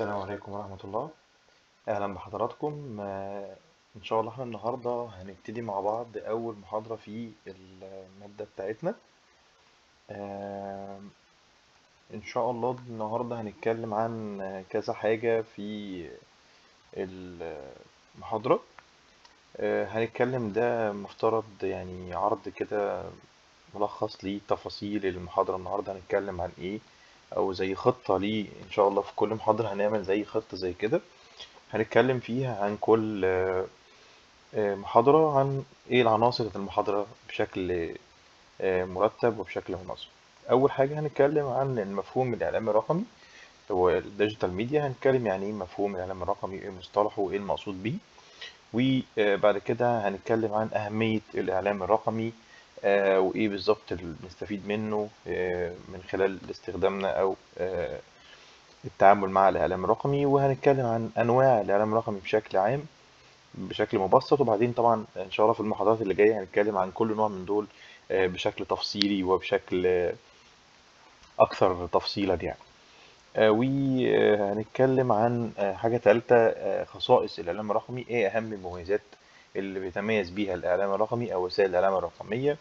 السلام عليكم ورحمة الله أهلا بحضراتكم آه، إن شاء الله احنا النهاردة هنبتدي مع بعض أول محاضرة في المادة بتاعتنا آه، إن شاء الله النهاردة هنتكلم عن كذا حاجة في المحاضرة آه، هنتكلم ده مفترض يعني عرض كده ملخص لتفاصيل المحاضرة النهاردة هنتكلم عن إيه أو زي خطة ليه إن شاء الله في كل محاضرة هنعمل زي خطة زي كده هنتكلم فيها عن كل آه، آه، محاضرة عن إيه العناصر في المحاضرة بشكل آه، مرتب وبشكل منظم أول حاجة هنتكلم عن المفهوم الإعلامي الرقمي هو الديجيتال ميديا هنتكلم يعني إيه مفهوم الإعلام الرقمي إيه مصطلحه وإيه المقصود بيه وبعد كده هنتكلم عن أهمية الإعلام الرقمي آه، وإيه بالظبط اللي بنستفيد منه آه، من خلال استخدامنا أو آه، التعامل مع الإعلام الرقمي وهنتكلم عن أنواع الإعلام الرقمي بشكل عام بشكل مبسط وبعدين طبعا إن شاء الله في المحاضرات اللي جاية هنتكلم عن كل نوع من دول آه، بشكل تفصيلي وبشكل آه، أكثر تفصيلا يعني وهنتكلم عن آه، حاجة تالتة آه، خصائص الإعلام الرقمي إيه أهم المميزات اللي بيتميز بيها الإعلام الرقمي أو وسائل الإعلام الرقمية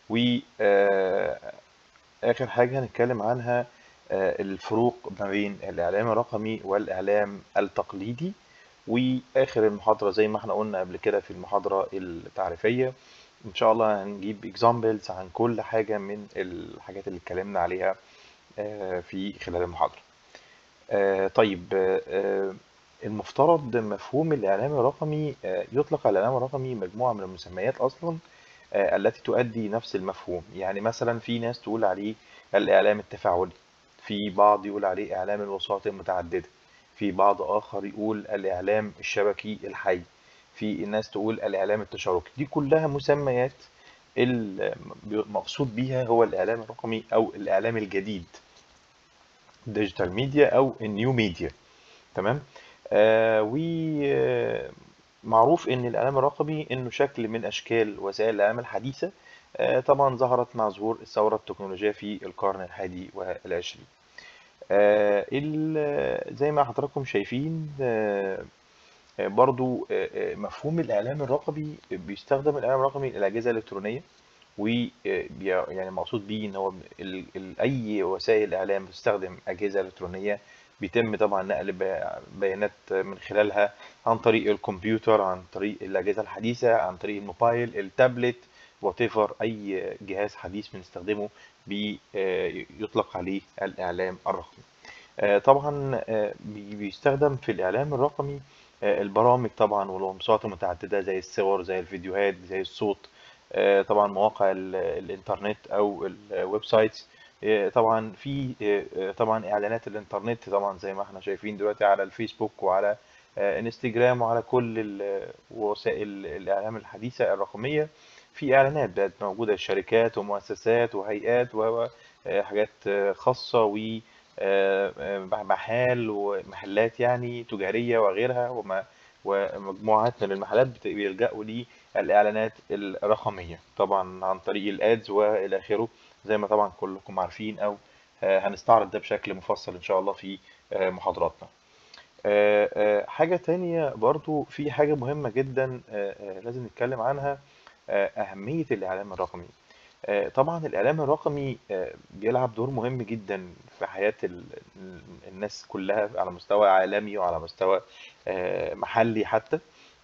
وآخر حاجة هنتكلم عنها آه، الفروق ما بين الإعلام الرقمي والإعلام التقليدي وآخر المحاضرة زي ما احنا قلنا قبل كده في المحاضرة التعريفية إن شاء الله هنجيب examples عن كل حاجة من الحاجات اللي اتكلمنا عليها آه، في خلال المحاضرة آه، طيب آه، آه، المفترض مفهوم الإعلام الرقمي آه، يطلق على الإعلام الرقمي مجموعة من المسميات أصلا آه، التي تؤدي نفس المفهوم يعني مثلا في ناس تقول عليه الإعلام التفاعلي في بعض يقول عليه إعلام الوساطة المتعددة في بعض آخر يقول الإعلام الشبكي الحي في ناس تقول الإعلام التشاركي دي كلها مسميات المقصود بيها هو الإعلام الرقمي أو الإعلام الجديد ديجيتال ميديا أو النيو ميديا تمام آه ومعروف ان الاعلام الرقمي انه شكل من اشكال وسائل الاعلام الحديثه آه طبعا ظهرت مع ظهور الثوره التكنولوجيه في القرن الحادي والعشرين آه ال- زي ما حضراتكم شايفين آه آه، برضو آه، آه، مفهوم الاعلام الرقمي بيستخدم الاعلام الرقمي الاجهزه الالكترونيه و يعني مقصود بيه ان هو ال- ال- اي وسائل اعلام بتستخدم اجهزه الكترونيه بيتم طبعا نقل بيا- بيانات من خلالها عن طريق الكمبيوتر عن طريق الاجهزه الحديثه عن طريق الموبايل التابلت وات اي جهاز حديث بنستخدمه بي- آه، يطلق عليه الاعلام الرقمي آه، طبعا آه، بي- بيستخدم في الإعلام الرقمي آه، البرامج طبعا والومسات المتعددة زي الصور زي الفيديوهات زي الصوت آه، طبعا مواقع ال- الإنترنت أو الويب سايتس آه، طبعا في آه، آه، طبعا إعلانات الإنترنت طبعا زي ما احنا شايفين دلوقتي على الفيسبوك وعلى آه، انستجرام وعلى كل ال- وسائل الإعلام الحديثة الرقمية في إعلانات بقت موجودة لشركات ومؤسسات وهيئات وحاجات خاصة و آه، آه، محال ومحلات يعني تجارية وغيرها وما ومجموعات من المحلات بت- بيلجأوا للإعلانات الرقمية طبعا عن طريق الأدز وإلى آخره زي ما طبعا كلكم عارفين أو آه، هنستعرض ده بشكل مفصل إن شاء الله في آه، محاضراتنا آه، آه، حاجة تانية برضو في حاجة مهمة جدا آه، آه، لازم نتكلم عنها آه، أهمية الإعلام الرقمي آه، طبعا الإعلام الرقمي آه، بيلعب دور مهم جدا في حياة ال- ال- الناس كلها على مستوى عالمي وعلى مستوى آه، محلي حتى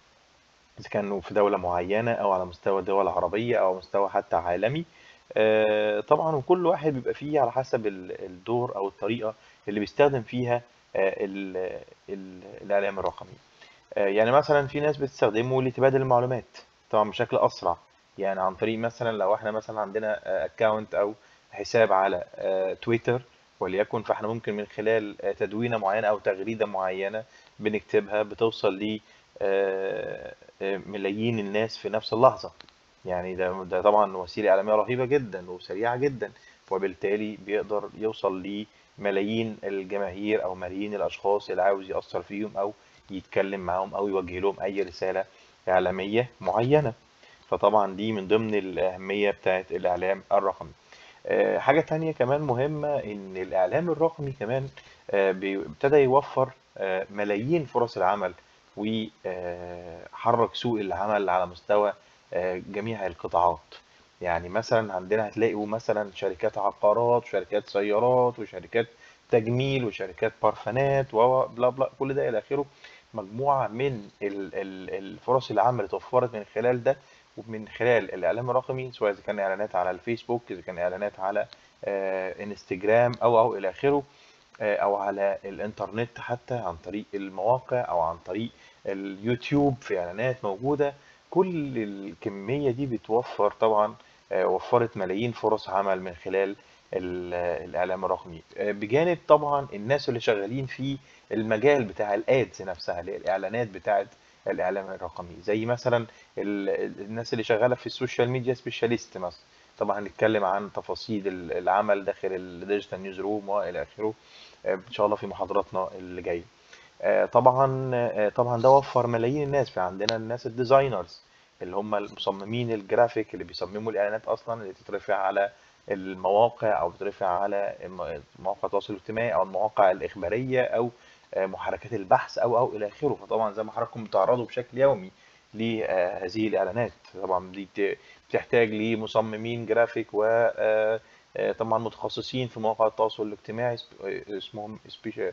إذا كانوا في دولة معينة أو على مستوى دول عربية أو مستوى حتى عالمي آه، طبعا وكل واحد بيبقى فيه على حسب ال- الدور أو الطريقة اللي بيستخدم فيها آه، ال- ال- الإعلام الرقمي آه، يعني مثلا في ناس بتستخدمه لتبادل المعلومات طبعا بشكل اسرع يعني عن طريق مثلا لو احنا مثلا عندنا اكونت او حساب على آه، تويتر وليكن فاحنا ممكن من خلال آه، تدوينه معينه او تغريده معينه بنكتبها بتوصل ل آه، آه، ملايين الناس في نفس اللحظه يعني ده ده طبعا وسيله اعلاميه رهيبه جدا وسريعه جدا وبالتالي بيقدر يوصل لملايين الجماهير او ملايين الاشخاص اللي عاوز يأثر فيهم او يتكلم معاهم او يوجه لهم اي رسالة اعلامية معينة فطبعا دي من ضمن الأهمية بتاعت الإعلام الرقمي آه، حاجة تانية كمان مهمة إن الإعلام الرقمي كمان آه، بي- ابتدى يوفر آه، ملايين فرص العمل وحرك سوق العمل على مستوى آه، جميع القطاعات يعني مثلا عندنا هتلاقوا مثلا شركات عقارات وشركات سيارات وشركات تجميل وشركات بارفانات وبلا بلا كل ده الى اخره مجموعه من ال- ال- الفرص العمل اللي اتوفرت من خلال ده ومن خلال الاعلام الرقمي سواء اذا كان اعلانات على الفيسبوك اذا كان اعلانات على آه، انستجرام او او الى اخره آه، او على الانترنت حتى عن طريق المواقع او عن طريق اليوتيوب في اعلانات موجوده كل الكميه دي بتوفر طبعا آه، وفرت ملايين فرص عمل من خلال ال- الاعلام الرقمي آه، بجانب طبعا الناس اللي شغالين في المجال بتاع الادز نفسها اللي هي الاعلانات بتاعت الاعلام الرقمي زي مثلا ال- ال- الناس اللي شغاله في السوشيال ميديا سبيشاليست مثلا طبعا هنتكلم عن تفاصيل ال- العمل داخل الديجيتال نيوز روم والى اخره آه، ان شاء الله في محاضراتنا اللي جايه آه، طبعا آه، طبعا ده وفر ملايين الناس في عندنا الناس الديزاينرز اللي هم المصممين الجرافيك اللي بيصمموا الاعلانات اصلا اللي تترفع على المواقع او بترفع على الم- مواقع التواصل الاجتماعي او المواقع الاخباريه او آه، محركات البحث او او الى اخره فطبعا زي ما حضراتكم بتعرضوا بشكل يومي لهذه الاعلانات طبعا دي بت- بتحتاج لمصممين جرافيك و آه، آه، طبعا متخصصين في مواقع التواصل الاجتماعي اسم- آه، اسمهم سبيشال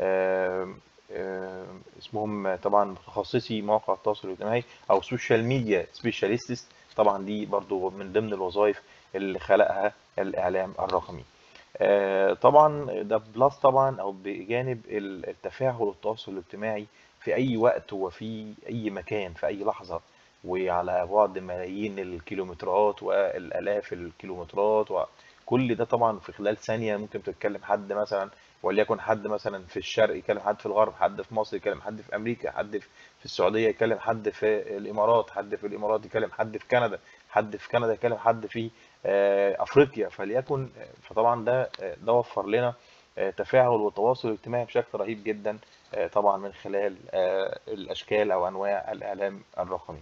اسمهم طبعا متخصصي مواقع التواصل الاجتماعي او سوشيال ميديا سبيشاليستس طبعا دي برضو من ضمن الوظائف اللي خلقها الاعلام الرقمي آه، طبعا ده بلس طبعا او بجانب ال- التفاعل والتواصل الاجتماعي في اي وقت وفي اي مكان في اي لحظة وعلى بعد ملايين الكيلومترات والالاف الكيلومترات وكل ده طبعا في خلال ثانية ممكن تتكلم حد مثلا وليكن حد مثلا في الشرق يكلم حد في الغرب حد في مصر يكلم حد في امريكا حد في في السعودية يكلم حد في الامارات حد في الامارات يكلم حد في كندا حد في كندا يكلم حد في آه، افريقيا فليكن فطبعا ده ده وفر لنا آه، تفاعل وتواصل اجتماعي بشكل رهيب جدا آه، طبعا من خلال آه، الاشكال او انواع الاعلام الرقمي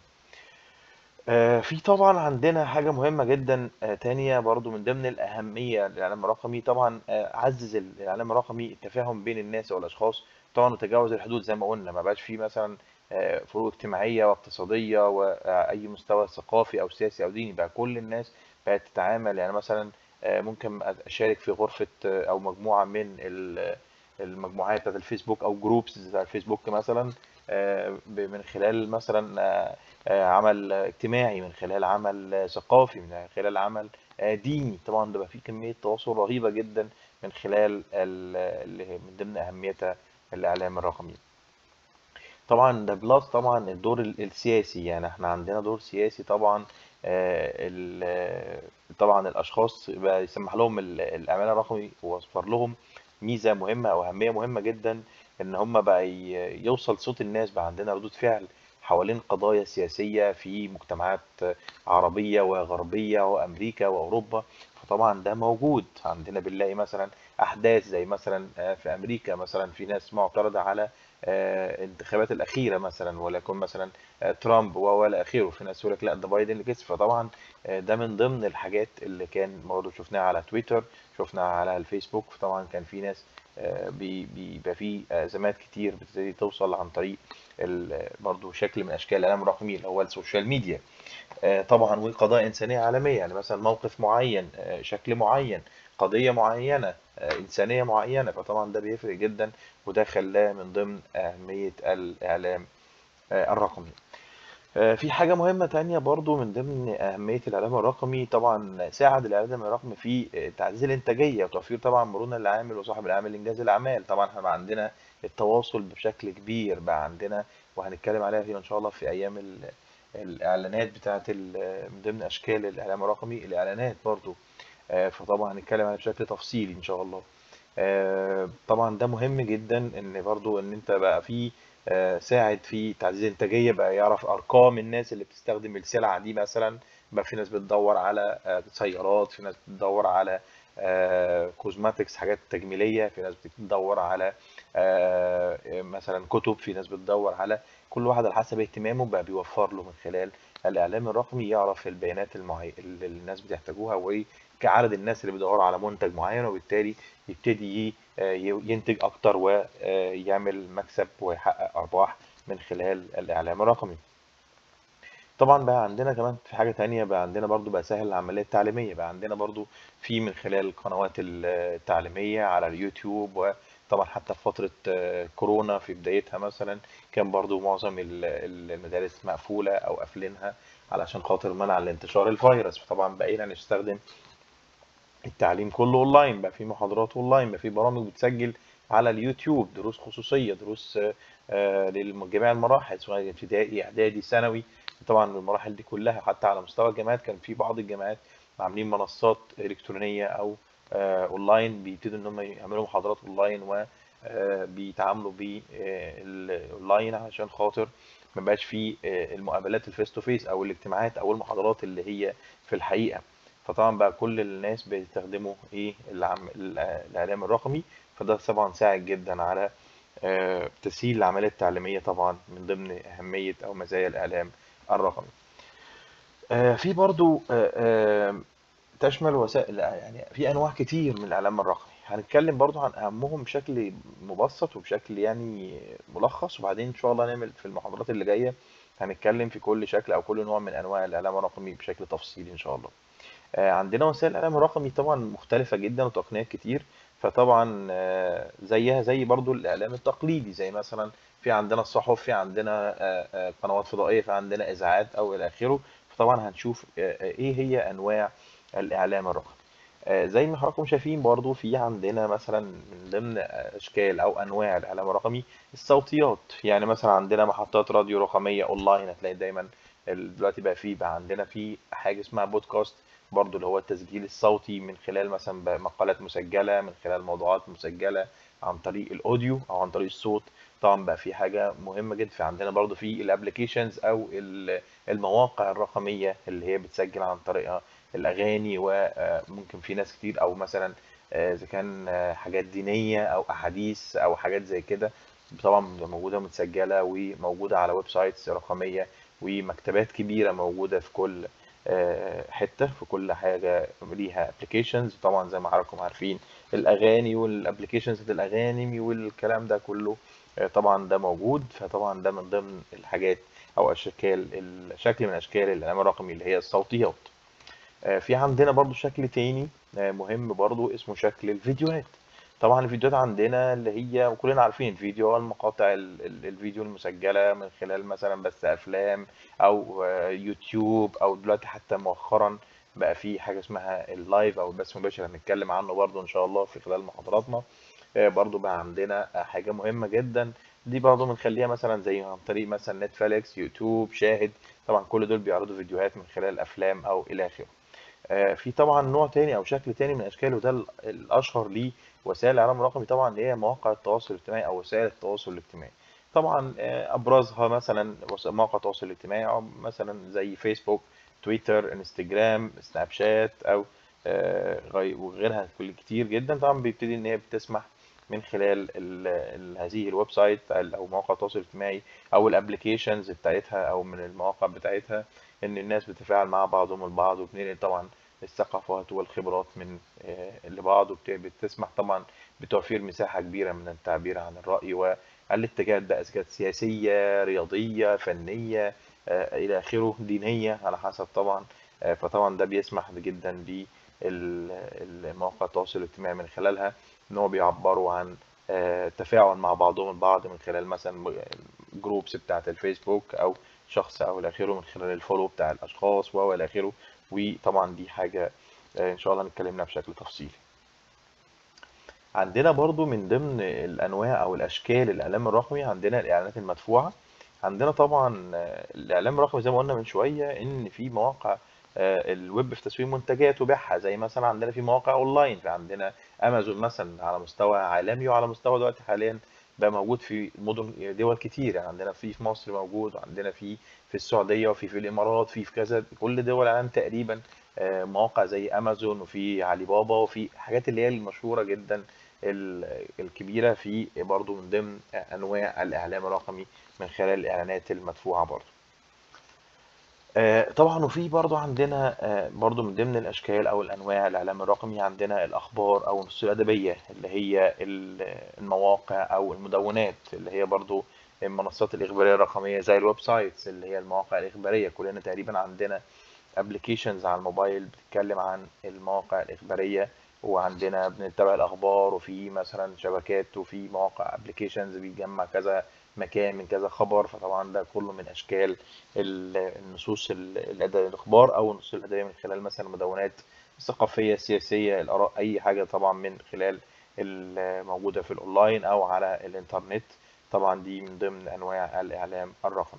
آه، في طبعا عندنا حاجة مهمة جدا آه، تانية برضو من ضمن الأهمية للإعلام الرقمي طبعا آه، عزز الإعلام الرقمي التفاهم بين الناس والأشخاص طبعا وتجاوز الحدود زي ما قلنا ما بقاش فيه مثلا آه، فروق اجتماعية واقتصادية وأي مستوى ثقافي أو سياسي أو ديني بقى كل الناس بقت تتعامل يعني مثلا آه، ممكن أشارك في غرفة آه، أو مجموعة من ال- المجموعات بتاعت الفيسبوك أو جروبس بتاع الفيسبوك مثلا آه، ب- من خلال مثلا آه، آه، عمل اجتماعي من خلال عمل آه، ثقافي من خلال عمل آه، ديني طبعا ده بقى فيه كمية تواصل رهيبة جدا من خلال ال- اللي هي من ضمن أهميتها الإعلام الرقمي طبعا ده بلس طبعا الدور ال- السياسي يعني احنا عندنا دور سياسي طبعا آه، ال- آه، طبعا الاشخاص بقى يسمح لهم ال- الاعلان الرقمي ووفر لهم ميزه مهمه او اهميه مهمه جدا ان هم بقى ي- يوصل صوت الناس بقى عندنا ردود فعل حوالين قضايا سياسيه في مجتمعات عربيه وغربيه وامريكا واوروبا فطبعا ده موجود عندنا بنلاقي مثلا احداث زي مثلا آه، في امريكا مثلا في ناس معترضه على آه، الانتخابات الأخيرة مثلا وليكن مثلا آه، ترامب و- والى آخره في ناس يقول لك لا ده بايدن اللي كسب فطبعا آه، ده من ضمن الحاجات اللي كان برضه شفناها على تويتر شفناها على الفيسبوك فطبعا كان في ناس آه، بي- بيبقى في أزمات كتير بتبتدي توصل عن طريق ال- برضه شكل من أشكال الإعلام الرقمي اللي هو السوشيال ميديا آه، طبعا وقضايا إنسانية عالمية يعني مثلا موقف معين آه، شكل معين قضية معينة آه، إنسانية معينة فطبعا ده بيفرق جدا وده خلاه من ضمن أهمية الإعلام آه، الرقمي آه، في حاجة مهمة تانية برضو من ضمن أهمية الإعلام الرقمي طبعا ساعد الإعلام الرقمي في آه، تعزيز الإنتاجية وتوفير طبعا مرونة للعامل وصاحب العمل إنجاز الأعمال طبعا احنا بقى عندنا التواصل بشكل كبير بقى عندنا وهنتكلم عليها في إن شاء الله في أيام ال- الإعلانات بتاعت ال- من ضمن أشكال الإعلام الرقمي الإعلانات برضو آه، فطبعا هنتكلم عليها بشكل تفصيلي إن شاء الله آه، طبعا ده مهم جدا ان برضو ان انت بقى في آه، ساعد في تعزيز الانتاجيه بقى يعرف ارقام الناس اللي بتستخدم السلعه دي مثلا بقى في ناس بتدور على آه، سيارات في ناس بتدور على كوزماتكس حاجات تجميليه في ناس بتدور على آه، مثلا كتب في ناس بتدور على كل واحد على حسب اهتمامه بقى بيوفر له من خلال الاعلام الرقمي يعرف البيانات المعي... اللي الناس بتحتاجوها كعدد الناس اللي بيدوروا على منتج معين وبالتالي يبتدي ي- آه، ينتج اكتر ويعمل مكسب ويحقق ارباح من خلال الاعلام الرقمي طبعا بقى عندنا كمان في حاجة تانية بقى عندنا برضو بقى سهل العملية التعليمية بقى عندنا برضو في من خلال القنوات التعليمية على اليوتيوب وطبعا حتى في فترة آه، كورونا في بدايتها مثلا كان برضو معظم ال- ال- المدارس مقفولة أو قافلينها علشان خاطر منع الانتشار الفيروس فطبعا بقينا نستخدم التعليم كله اونلاين بقى في محاضرات اونلاين بقى في برامج بتسجل على اليوتيوب دروس خصوصيه دروس آه، آه، لجميع المراحل سواء ابتدائي اعدادي ثانوي طبعا المراحل دي كلها حتى على مستوى الجامعات كان في بعض الجامعات عاملين منصات الكترونيه او آه، اونلاين بيبتدوا ان هم يعملوا محاضرات اونلاين وبيتعاملوا بالاونلاين عشان خاطر ما بقاش في آه، المقابلات الفيس تو فيس او الاجتماعات او المحاضرات اللي هي في الحقيقه فطبعا بقى كل الناس بيستخدموا ايه العم... ال- الاعلام الرقمي فده طبعا ساعد جدا على آه، تسهيل العمليه التعليميه طبعا من ضمن اهميه او مزايا الاعلام الرقمي آه، في برضو آه، آه، تشمل وسائل يعني في انواع كتير من الاعلام الرقمي هنتكلم برضو عن اهمهم بشكل مبسط وبشكل يعني ملخص وبعدين ان شاء الله نعمل في المحاضرات اللي جايه هنتكلم في كل شكل او كل نوع من انواع الاعلام الرقمي بشكل تفصيلي ان شاء الله آه، عندنا وسائل الاعلام الرقمي طبعا مختلفه جدا وتقنيات كتير فطبعا آه، زيها زي برضو الاعلام التقليدي زي مثلا في عندنا الصحف في عندنا آه، آه، قنوات فضائيه في عندنا اذاعات او الى اخره فطبعا هنشوف آه، آه، ايه هي انواع الاعلام الرقمي آه، زي ما حضراتكم شايفين برضو في عندنا مثلا من ضمن اشكال او انواع الاعلام الرقمي الصوتيات يعني مثلا عندنا محطات راديو رقميه اونلاين هتلاقي دايما ال- دلوقتي بقى في بقى عندنا في حاجه اسمها بودكاست برضو اللي هو التسجيل الصوتي من خلال مثلا بقى مقالات مسجله من خلال موضوعات مسجله عن طريق الاوديو او عن طريق الصوت طبعا بقى في حاجه مهمه جدا في عندنا برضو في الابلكيشنز او ال- المواقع الرقميه اللي هي بتسجل عن طريقها الاغاني وممكن في ناس كتير او مثلا آه، اذا كان آه، حاجات دينيه او احاديث او حاجات زي كده طبعا بتبقى موجوده متسجله وموجوده على ويب سايتس رقميه ومكتبات كبيره موجوده في كل آه، حته في كل حاجه ليها ابلكيشنز طبعا زي ما حضراتكم عارفين الاغاني والابلكيشنز الاغاني والكلام ده كله آه، طبعا ده موجود فطبعا ده من ضمن الحاجات او اشكال الشكل من اشكال الاعلام الرقمي اللي هي الصوتيات آه، في عندنا برضو شكل تاني آه، مهم برضو اسمه شكل الفيديوهات طبعا الفيديوهات عندنا اللي هي وكلنا عارفين الفيديو المقاطع ال- ال- الفيديو المسجلة من خلال مثلا بث أفلام أو آه، يوتيوب أو دلوقتي حتى مؤخرا بقى في حاجة اسمها اللايف أو البث المباشر هنتكلم عنه برضو إن شاء الله في خلال محاضراتنا آه، برضو بقى عندنا آه، حاجة مهمة جدا دي برضو بنخليها مثلا زي عن طريق مثلا نتفليكس يوتيوب شاهد طبعا كل دول بيعرضوا فيديوهات من خلال أفلام أو إلى آخره آه، في طبعا نوع تاني او شكل تاني من اشكال وده ال- الاشهر ليه وسائل الاعلام الرقمي طبعا اللي هي مواقع التواصل الاجتماعي او وسائل التواصل الاجتماعي طبعا آه، ابرزها مثلا وس- مواقع التواصل الاجتماعي أو مثلا زي فيسبوك تويتر انستجرام سناب شات او آه، غي- وغيرها كل كتير جدا طبعا بيبتدي ان هي بتسمح من خلال ال ال هذه الويب سايت او مواقع التواصل الاجتماعي او الابلكيشنز بتاعتها او من المواقع بتاعتها ان الناس بتتفاعل مع بعضهم البعض وبننقل طبعا الثقافات والخبرات من آه، لبعض وبتسمح طبعا بتوفير مساحة كبيرة من التعبير عن الرأي والاتجاهات بقى إذا كانت سياسية رياضية فنية آه، إلى آخره دينية على حسب طبعا آه، فطبعا ده بيسمح جدا بالمواقع التواصل الاجتماعي من خلالها إن هو بيعبروا عن آه، تفاعل مع بعضهم البعض من خلال مثلا جروبس بتاعة الفيسبوك أو شخص أو إلى آخره من خلال الفولو بتاع الأشخاص و إلى آخره وطبعا دي حاجة آه، إن شاء الله نتكلم عنها بشكل تفصيلي عندنا برضو من ضمن الأنواع أو الأشكال الإعلام الرقمي عندنا الإعلانات المدفوعة عندنا طبعا آه، الإعلام الرقمي زي ما قلنا من شوية إن في مواقع آه، الويب في تسويق منتجات وبيعها زي مثلا عندنا في مواقع أونلاين في عندنا أمازون مثلا على مستوى عالمي وعلى مستوى دلوقتي حاليا بقى موجود في مدن دول كتير يعني عندنا في في مصر موجود وعندنا في في السعودية وفي في الإمارات في في كذا كل دول العالم تقريبا آه، مواقع زي أمازون وفي علي بابا وفي حاجات اللي هي المشهورة جدا ال- الكبيرة في برضو من ضمن أنواع الإعلام الرقمي من خلال الإعلانات المدفوعة برضو آه، طبعا وفي برضو عندنا آه، برضو من ضمن الاشكال او الانواع الاعلام الرقمي عندنا الاخبار او النصوص الادبيه اللي هي ال- المواقع او المدونات اللي هي برضو المنصات الاخباريه الرقميه زي الويب سايتس اللي هي المواقع الاخباريه كلنا تقريبا عندنا ابلكيشنز على الموبايل بتتكلم عن المواقع الاخباريه وعندنا بنتابع الاخبار وفي مثلا شبكات وفي مواقع ابلكيشنز بيجمع كذا مكان من كذا خبر فطبعا ده كله من اشكال ال- النصوص ال- الأد- الاخبار او النصوص الادبيه من خلال مثلا المدونات الثقافيه السياسيه الاراء اي حاجه طبعا من خلال الموجوده في الاونلاين او على الانترنت طبعا دي من ضمن انواع الاعلام الرقمي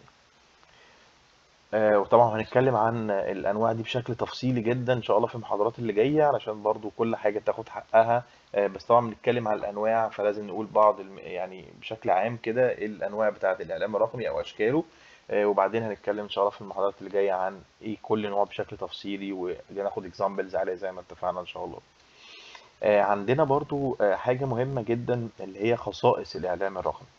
آه، وطبعا هنتكلم عن الانواع دي بشكل تفصيلي جدا ان شاء الله في المحاضرات اللي جايه علشان برضو كل حاجه تاخد حقها آه، بس طبعا بنتكلم عن الانواع فلازم نقول بعض الم... يعني بشكل عام كده ايه الانواع بتاعه الاعلام الرقمي او اشكاله آه، وبعدين هنتكلم ان شاء الله في المحاضرات اللي جايه عن ايه كل نوع بشكل تفصيلي وناخد اكزامبلز عليه زي ما اتفقنا ان شاء الله آه، عندنا برضو آه، حاجه مهمه جدا اللي هي خصائص الاعلام الرقمي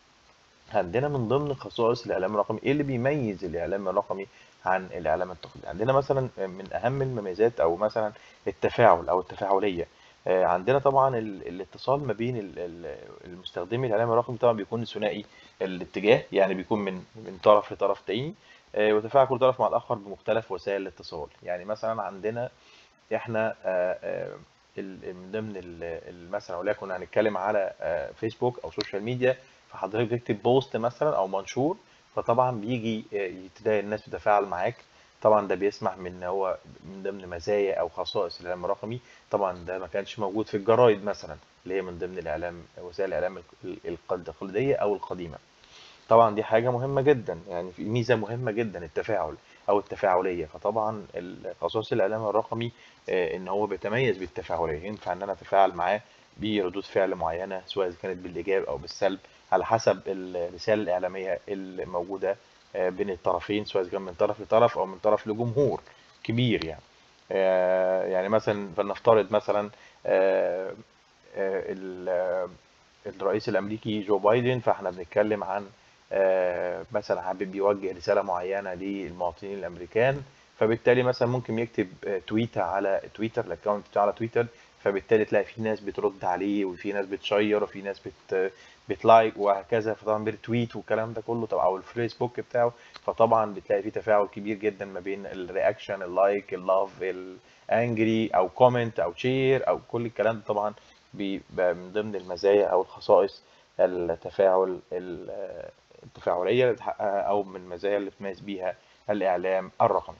عندنا من ضمن خصائص الاعلام الرقمي ايه اللي بيميز الاعلام الرقمي عن الاعلام التقليدي عندنا مثلا من اهم المميزات او مثلا التفاعل او التفاعليه آه، عندنا طبعا ال- الاتصال ما بين ال- ال- المستخدمي الاعلام الرقمي طبعا بيكون ثنائي الاتجاه يعني بيكون من من طرف لطرف تاني آه، وتفاعل كل طرف مع الاخر بمختلف وسائل الاتصال يعني مثلا عندنا احنا آه، آه، ال- من ضمن ال- ال- مثلا وليكن هنتكلم على آه، فيسبوك او سوشيال ميديا فحضرتك بتكتب بوست مثلا او منشور فطبعا بيجي آه، تلاقي الناس بتتفاعل معاك طبعا ده بيسمح من ان هو من ضمن مزايا او خصائص الاعلام الرقمي طبعا ده ما كانش موجود في الجرايد مثلا اللي هي من ضمن الاعلام وسائل الاعلام ال- ال- التقليديه او القديمه طبعا دي حاجة مهمة جدا يعني في ميزة مهمة جدا التفاعل أو التفاعلية فطبعا الخصائص الإعلام الرقمي آه، إن هو بيتميز بالتفاعلية ينفع إن أنا أتفاعل معاه بردود فعل معينة سواء إذا كانت بالإيجاب أو بالسلب على حسب الرسالة الإعلامية الموجودة آه، بين الطرفين سواء إذا كان من طرف لطرف أو من طرف لجمهور كبير يعني آه، يعني مثلا فلنفترض مثلا آه، آه، ال- آه، الرئيس الامريكي جو بايدن فاحنا بنتكلم عن آه، مثلا حابب يوجه رساله معينه للمواطنين الامريكان فبالتالي مثلا ممكن يكتب آه، تويته على تويتر الاكونت بتاعه على تويتر فبالتالي تلاقي في ناس بترد عليه وفي ناس بتشير وفي ناس بت بتلايك وهكذا فطبعا بيرتويت والكلام ده كله طبعا او الفيسبوك بتاعه فطبعا بتلاقي في تفاعل كبير جدا ما بين الرياكشن اللايك اللاف الانجري او كومنت او شير او كل الكلام ده طبعا بيبقى من ضمن المزايا او الخصائص التفاعل ال- التفاعليه اللي بتحققها او من المزايا اللي بتميز بيها الاعلام الرقمي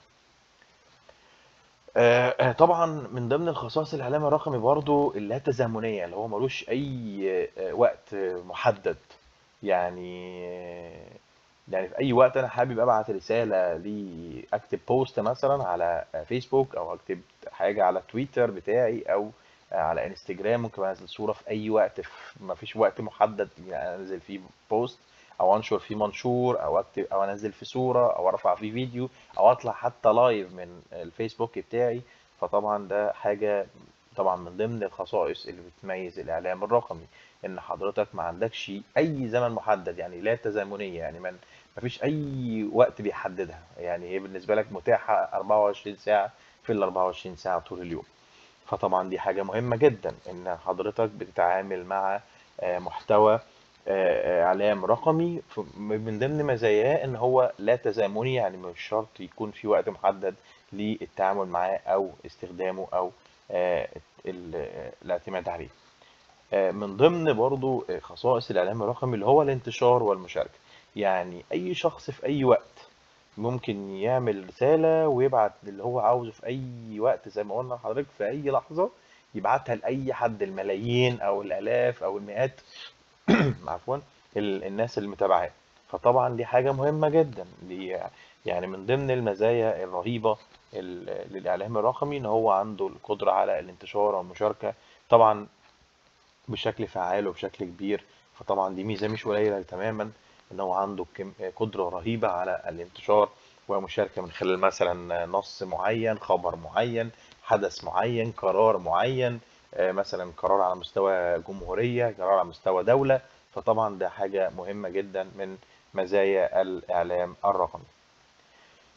آه، آه، طبعا من ضمن الخصائص الاعلام الرقمي برضو اللا تزامنيه اللي هو ملوش اي آه، وقت محدد يعني يعني في اي وقت انا حابب ابعت رساله لي اكتب بوست مثلا على فيسبوك او اكتب حاجه على تويتر بتاعي او على انستجرام ممكن انزل صوره في اي وقت ما فيش وقت محدد يعني انزل فيه بوست او انشر فيه منشور او اكتب او انزل فيه صوره او ارفع فيه فيديو او اطلع حتى لايف من الفيسبوك بتاعي فطبعا ده حاجه طبعا من ضمن الخصائص اللي بتميز الاعلام الرقمي ان حضرتك ما عندكش اي زمن محدد يعني لا تزامنيه يعني من ما فيش اي وقت بيحددها يعني هي بالنسبه لك متاحه 24 ساعه في ال 24 ساعه طول اليوم فطبعا دي حاجة مهمة جدا إن حضرتك بتتعامل مع آه، محتوى آه، آه، إعلام رقمي ف- من ضمن مزاياه إن هو لا تزامني يعني مش شرط يكون في وقت محدد للتعامل معاه أو استخدامه أو آه، ال- الاعتماد عليه آه، من ضمن برضو آه، خصائص الإعلام الرقمي اللي هو الانتشار والمشاركة يعني أي شخص في أي وقت ممكن يعمل رسالة ويبعت اللي هو عاوزه في أي وقت زي ما قلنا لحضرتك في أي لحظة يبعتها لأي حد الملايين أو الآلاف أو المئات عفوا ال- الناس اللي متابعاه فطبعا دي حاجة مهمة جدا دي يعني من ضمن المزايا الرهيبة ال- للإعلام الرقمي إن هو عنده القدرة على الانتشار والمشاركة طبعا بشكل فعال وبشكل كبير فطبعا دي ميزة مش قليلة تماما ان هو عنده كم- قدرة رهيبة على الانتشار ومشاركة من خلال مثلا نص معين خبر معين حدث معين قرار معين آه، مثلا قرار على مستوى جمهورية قرار على مستوى دولة فطبعا ده حاجة مهمة جدا من مزايا الإعلام الرقمي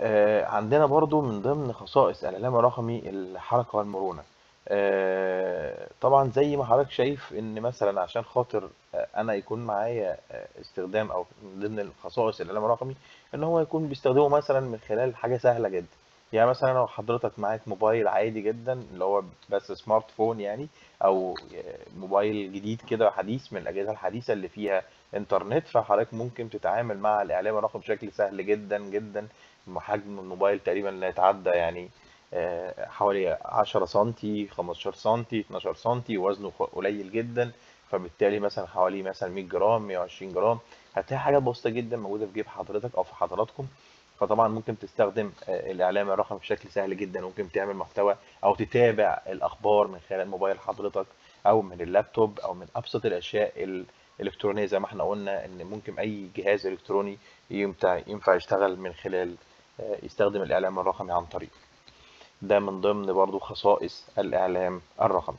آه، عندنا برضو من ضمن خصائص الإعلام الرقمي الحركة والمرونة آه، طبعا زي ما حضرتك شايف ان مثلا عشان خاطر آه، انا يكون معايا آه، استخدام او من ضمن الخصائص الاعلام الرقمي ان هو يكون بيستخدمه مثلا من خلال حاجه سهله جدا يعني مثلا لو حضرتك معاك موبايل عادي جدا اللي هو بس سمارت فون يعني او موبايل جديد كده حديث من الاجهزه الحديثه اللي فيها انترنت فحضرتك ممكن تتعامل مع الاعلام الرقمي بشكل سهل جدا جدا حجم الموبايل تقريبا لا يتعدى يعني آه، حوالي 10 سنتي 15 سنتي 12 سنتي وزنه خ- قليل جدا فبالتالي مثلا حوالي مثلا 100 جرام 120 جرام هتلاقي حاجات بسيطة جدا موجودة في جيب حضرتك أو في حضراتكم فطبعا ممكن تستخدم آه، الإعلام الرقمي بشكل سهل جدا ممكن تعمل محتوى أو تتابع الأخبار من خلال موبايل حضرتك أو من اللابتوب أو من أبسط الأشياء الإلكترونية زي ما احنا قلنا إن ممكن أي جهاز إلكتروني ينفع ينفع يشتغل من خلال آه، يستخدم الإعلام الرقمي عن طريق ده من ضمن برضو خصائص الإعلام الرقمي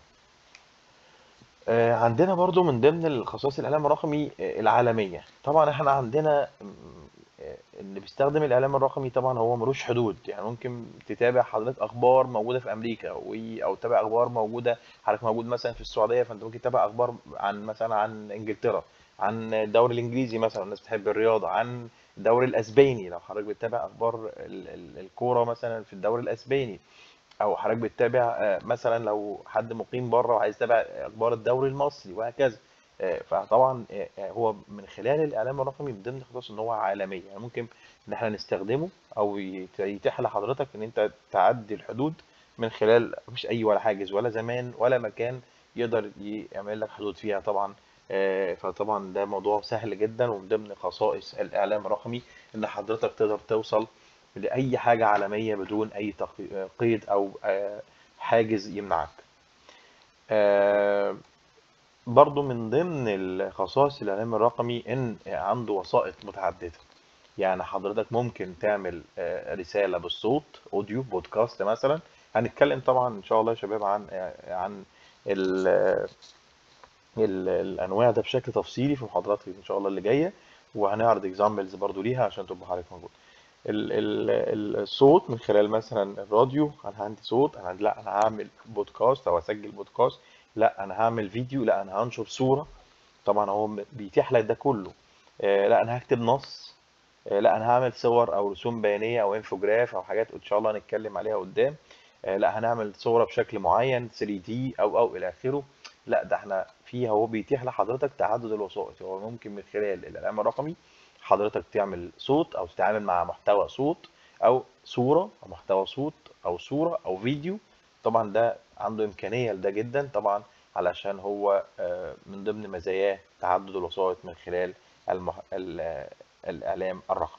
آه، عندنا برضو من ضمن الخصائص الإعلام الرقمي آه، العالمية طبعا احنا عندنا م، آه، اللي بيستخدم الإعلام الرقمي طبعا هو ملوش حدود يعني ممكن تتابع حضرتك أخبار موجودة في أمريكا و- أو تتابع أخبار موجودة حضرتك موجود مثلا في السعودية فأنت ممكن تتابع أخبار عن مثلا عن إنجلترا عن الدوري الإنجليزي مثلا الناس بتحب الرياضة عن الدوري الأسباني لو حضرتك بتتابع أخبار ال- ال- الكورة مثلا في الدوري الأسباني او حضرتك بتتابع آه، مثلا لو حد مقيم بره وعايز يتابع اخبار الدوري المصري وهكذا آه، فطبعا آه، آه، هو من خلال الاعلام الرقمي من ضمن خصائص ان هو عالمي يعني ممكن ان احنا نستخدمه او يت- يتيح لحضرتك ان انت تعدي الحدود من خلال مفيش اي ولا حاجز ولا زمان ولا مكان يقدر يعمل لك حدود فيها طبعا آه، فطبعا ده موضوع سهل جدا ومن ضمن خصائص الاعلام الرقمي ان حضرتك تقدر توصل لأي حاجة عالمية بدون أي تق- قيد أو آه، حاجز يمنعك آه، برضو من ضمن الخصائص الإعلام الرقمي إن عنده وسائط متعددة يعني حضرتك ممكن تعمل آه، رسالة بالصوت أوديو بودكاست مثلا هنتكلم طبعا إن شاء الله يا شباب عن آه، عن ال- ال- الأنواع ده بشكل تفصيلي في محاضرات إن شاء الله اللي جاية وهنعرض اكزامبلز برضو ليها عشان تبقى حضرتك موجود ال- ال- الصوت من خلال مثلا الراديو انا عندي صوت انا عندي لا انا هعمل بودكاست او اسجل بودكاست لا انا هعمل فيديو لا انا هنشر صورة طبعا هو بيتيح لك ده كله آه، لا انا هكتب نص آه، لا انا هعمل صور او رسوم بيانيه او انفوجراف او حاجات ان شاء الله هنتكلم عليها قدام آه، لا هنعمل صوره بشكل معين 3D او او الى اخره لا ده احنا فيها هو بيتيح لحضرتك تعدد الوسائط هو ممكن من خلال الاعلام الرقمي حضرتك تعمل صوت او تتعامل مع محتوى صوت او صوره او محتوى صوت او صوره او فيديو طبعا ده عنده امكانيه لده جدا طبعا علشان هو آه، من ضمن مزاياه تعدد الوسائط من خلال المح... ال- الإعلام الرقمي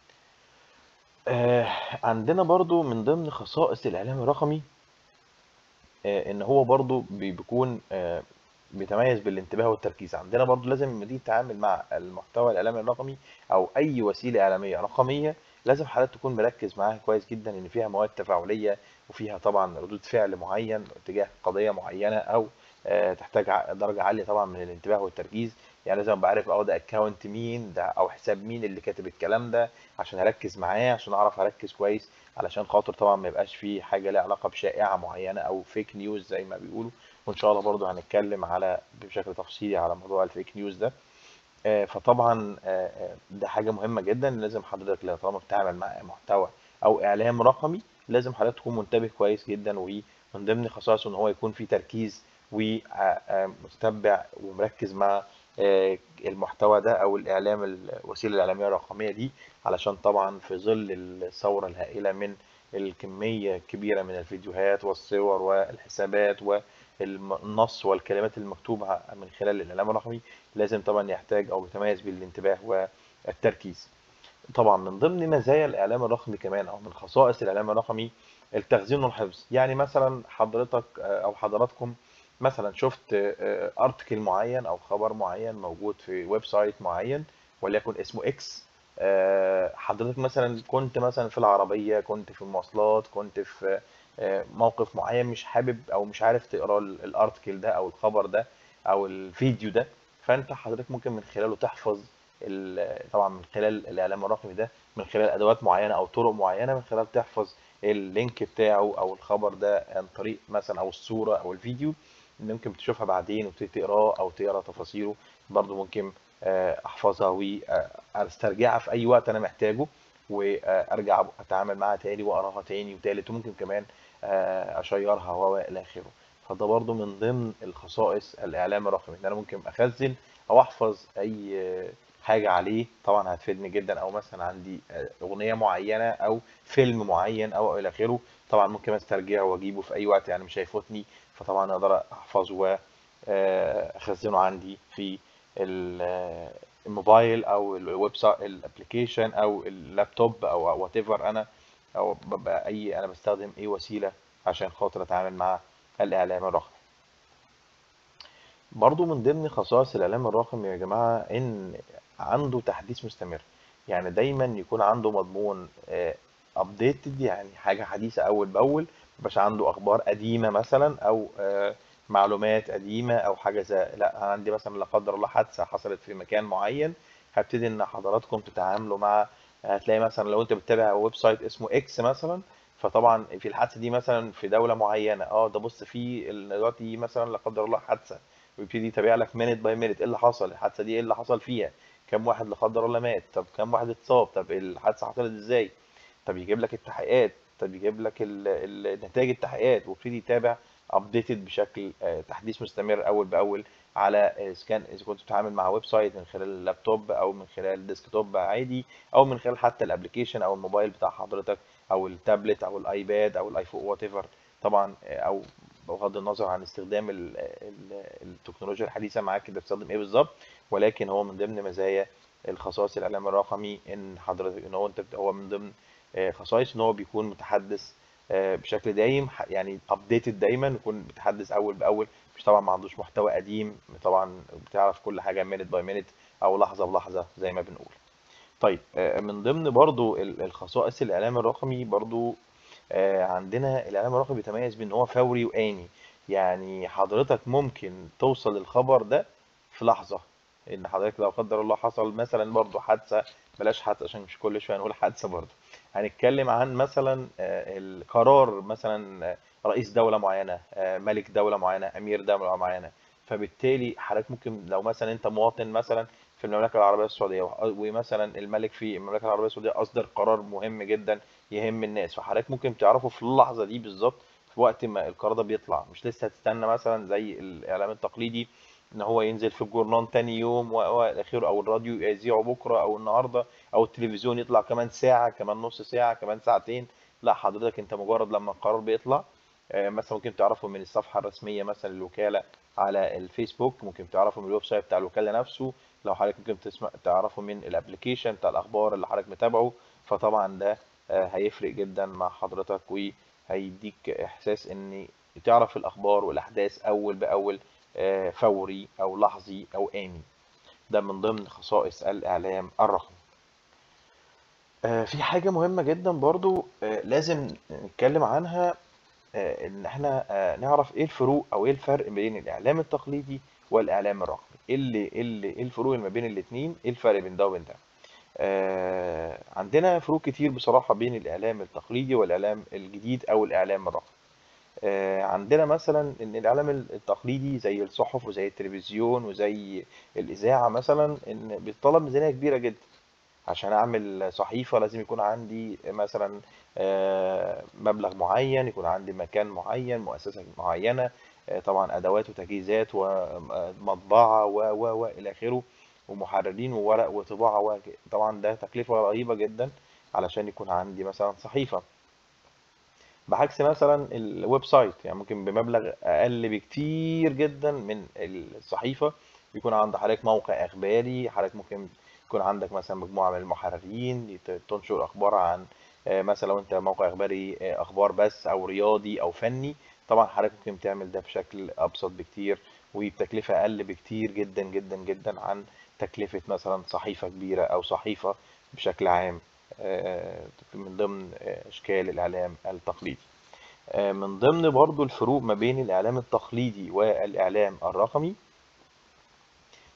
آه، عندنا برضو من ضمن خصائص الإعلام الرقمي آه، إن هو برضو بي- بيكون آه، بيتميز بالانتباه والتركيز عندنا برضو لازم لما تيجي تتعامل مع المحتوى الإعلامي الرقمي أو أي وسيلة إعلامية رقمية لازم حضرتك تكون مركز معاها كويس جدا إن فيها مواد تفاعلية وفيها طبعا ردود فعل معين تجاه قضية معينة أو آه، تحتاج ع- درجة عالية طبعا من الانتباه والتركيز يعني لازم ابقى عارف اه ده اكونت مين ده او حساب مين اللي كاتب الكلام ده عشان اركز معاه عشان اعرف اركز كويس علشان خاطر طبعا ما يبقاش فيه حاجه ليها علاقه بشائعه معينه او فيك نيوز زي ما بيقولوا وان شاء الله برضو هنتكلم على بشكل تفصيلي على موضوع الفيك نيوز ده آه، فطبعا آه، آه، ده حاجه مهمه جدا لازم حضرتك لو طالما بتتعامل مع محتوى او اعلام رقمي لازم حضرتك تكون منتبه كويس جدا ومن ضمن خصائصه ان هو يكون فيه تركيز ومتتبع ومركز مع آه، المحتوى ده او الاعلام الوسيله الاعلاميه الرقميه دي علشان طبعا في ظل الثوره الهائله من الكميه الكبيره من الفيديوهات والصور والحسابات والنص والكلمات المكتوبه من خلال الاعلام الرقمي لازم طبعا يحتاج او يتميز بالانتباه والتركيز طبعا من ضمن مزايا الاعلام الرقمي كمان او من خصائص الاعلام الرقمي التخزين والحفظ يعني مثلا حضرتك آه، او حضراتكم مثلا شفت ارتكل معين او خبر معين موجود في ويب سايت معين وليكن اسمه اكس آه، حضرتك مثلا كنت مثلا في العربية كنت في المواصلات كنت في آه، موقف معين مش حابب او مش عارف تقرا ال- الارتكل ده او الخبر ده او الفيديو ده فانت حضرتك ممكن من خلاله تحفظ ال- طبعا من خلال الاعلام الرقمي ده من خلال ادوات معينه او طرق معينه من خلال تحفظ اللينك بتاعه او الخبر ده عن طريق مثلا او الصوره او الفيديو اللي ممكن تشوفها بعدين وتبتدي تقراه او تقرا تفاصيله برضو ممكن آه، احفظها واسترجعها في اي وقت انا محتاجه وارجع اتعامل معاها تاني واقراها تاني وتالت وممكن كمان آه، اشيرها و الى اخره فده برضو من ضمن الخصائص الاعلام الرقمي ان انا ممكن اخزن او احفظ اي آه، حاجه عليه طبعا هتفيدني جدا او مثلا عندي آه، اغنيه معينه او فيلم معين او الى اخره طبعا ممكن استرجعه واجيبه في اي وقت يعني مش هيفوتني فطبعا اقدر احفظه واخزنه عندي في ال- آه، الموبايل او الويب سايت الابلكيشن او اللابتوب او وات ايفر انا او ببقى اي انا بستخدم اي وسيله عشان خاطر اتعامل مع الاعلام الرقمي برضو من ضمن خصائص الاعلام الرقمي يا جماعه ان عنده تحديث مستمر يعني دايما يكون عنده مضمون ابديتد يعني حاجه حديثه اول باول مبقاش عنده اخبار قديمه مثلا او آه، معلومات قديمه او حاجه زي لا أنا عندي مثلا لا قدر الله حادثه حصلت في مكان معين هبتدي ان حضراتكم تتعاملوا مع هتلاقي مثلا لو انت بتتابع ويب سايت اسمه اكس مثلا فطبعا في الحادثه دي مثلا في دوله معينه اه ده بص في ال- دلوقتي مثلا لا قدر الله حادثه ويبتدي يتابع لك مينت باي مينت ايه اللي حصل الحادثه دي ايه اللي حصل فيها كم واحد لا قدر الله مات طب كم واحد اتصاب طب الحادثه حصلت ازاي طب يجيب لك التحقيقات طب يجيب لك ال- ال- نتائج التحقيقات ويبتدي يتابع ابديتد بشكل آه، تحديث مستمر اول باول على آه، اذا كان اذا كنت بتتعامل مع ويب سايت من خلال اللابتوب او من خلال ديسكتوب عادي او من خلال حتى الابلكيشن او الموبايل بتاع حضرتك او التابلت او الايباد او الايفون وات ايفر طبعا آه، او بغض النظر عن استخدام ال- ال- التكنولوجيا الحديثه معاك انت بتستخدم ايه بالظبط ولكن هو من ضمن مزايا الخصائص الاعلام الرقمي ان حضرتك ان هو انت بت- هو من ضمن آه، خصائص ان هو بيكون متحدث آه، بشكل دايم ح- يعني ابديتد دايما يكون بيتحدث اول باول مش طبعا ما عندوش محتوى قديم طبعا بتعرف كل حاجه مينت باي مينت او لحظه بلحظه زي ما بنقول طيب آه، من ضمن برضو ال- الخصائص الاعلام الرقمي برضو آه، عندنا الاعلام الرقمي بيتميز بان هو فوري وآني يعني حضرتك ممكن توصل الخبر ده في لحظة ان حضرتك لو قدر الله حصل مثلا برضو حادثة بلاش حادثة عشان مش كل شوية نقول حادثة برضو هنتكلم عن مثلا آه، القرار مثلا آه، رئيس دولة معينة آه، ملك دولة معينة أمير دولة معينة فبالتالي حضرتك ممكن لو مثلا أنت مواطن مثلا في المملكة العربية السعودية وح- ومثلا الملك في المملكة العربية السعودية أصدر قرار مهم جدا يهم الناس فحضرتك ممكن تعرفه في اللحظة دي بالظبط في وقت ما القرار ده بيطلع مش لسه هتستنى مثلا زي الإعلام التقليدي ان هو ينزل في الجورنال تاني يوم و- والى اخره او الراديو يذيعه بكره او النهارده او التلفزيون يطلع كمان ساعه كمان نص ساعه كمان ساعتين لا حضرتك انت مجرد لما القرار بيطلع آه، مثلا ممكن تعرفه من الصفحه الرسميه مثلا للوكاله على الفيسبوك ممكن تعرفه من الويب سايت بتاع الوكاله نفسه لو حضرتك ممكن تسمع تعرفه من الابلكيشن بتاع الاخبار اللي حضرتك متابعه فطبعا ده آه، هيفرق جدا مع حضرتك وهيديك احساس ان تعرف الاخبار والاحداث اول باول آه، فوري او لحظي او آني ده من ضمن خصائص الاعلام الرقمي آه، في حاجة مهمة جدا برضو آه، لازم نتكلم عنها آه، ان احنا آه، نعرف ايه الفروق او ايه الفرق بين الاعلام التقليدي والاعلام الرقمي ايه اللي ايه اللي ايه الفروق اللي ما بين الاتنين ايه الفرق بين ده وبين ده آه، عندنا فروق كتير بصراحة بين الاعلام التقليدي والاعلام الجديد او الاعلام الرقمي آه، عندنا مثلا ان الاعلام التقليدي زي الصحف وزي التلفزيون وزي الاذاعة مثلا ان بيتطلب ميزانية كبيرة جدا عشان اعمل صحيفة لازم يكون عندي مثلا آه، مبلغ معين يكون عندي مكان معين مؤسسة معينة آه، طبعا ادوات وتجهيزات ومطبعة و و و الى اخره ومحررين وورق وطباعة و طبعا ده تكلفة رهيبة جدا علشان يكون عندي مثلا صحيفة بعكس مثلا الويب سايت يعني ممكن بمبلغ اقل بكتير جدا من الصحيفه بيكون عند حضرتك موقع اخباري حضرتك ممكن يكون عندك مثلا مجموعه من المحررين يت- تنشر اخبار عن آه، مثلا لو انت موقع اخباري آه، اخبار بس او رياضي او فني طبعا حضرتك ممكن تعمل ده بشكل ابسط بكتير وبتكلفه اقل بكتير جدا جدا جدا عن تكلفه مثلا صحيفه كبيره او صحيفه بشكل عام آه، من ضمن آه، اشكال الاعلام التقليدي آه، من ضمن برضو الفروق ما بين الإعلام التقليدي والإعلام الرقمي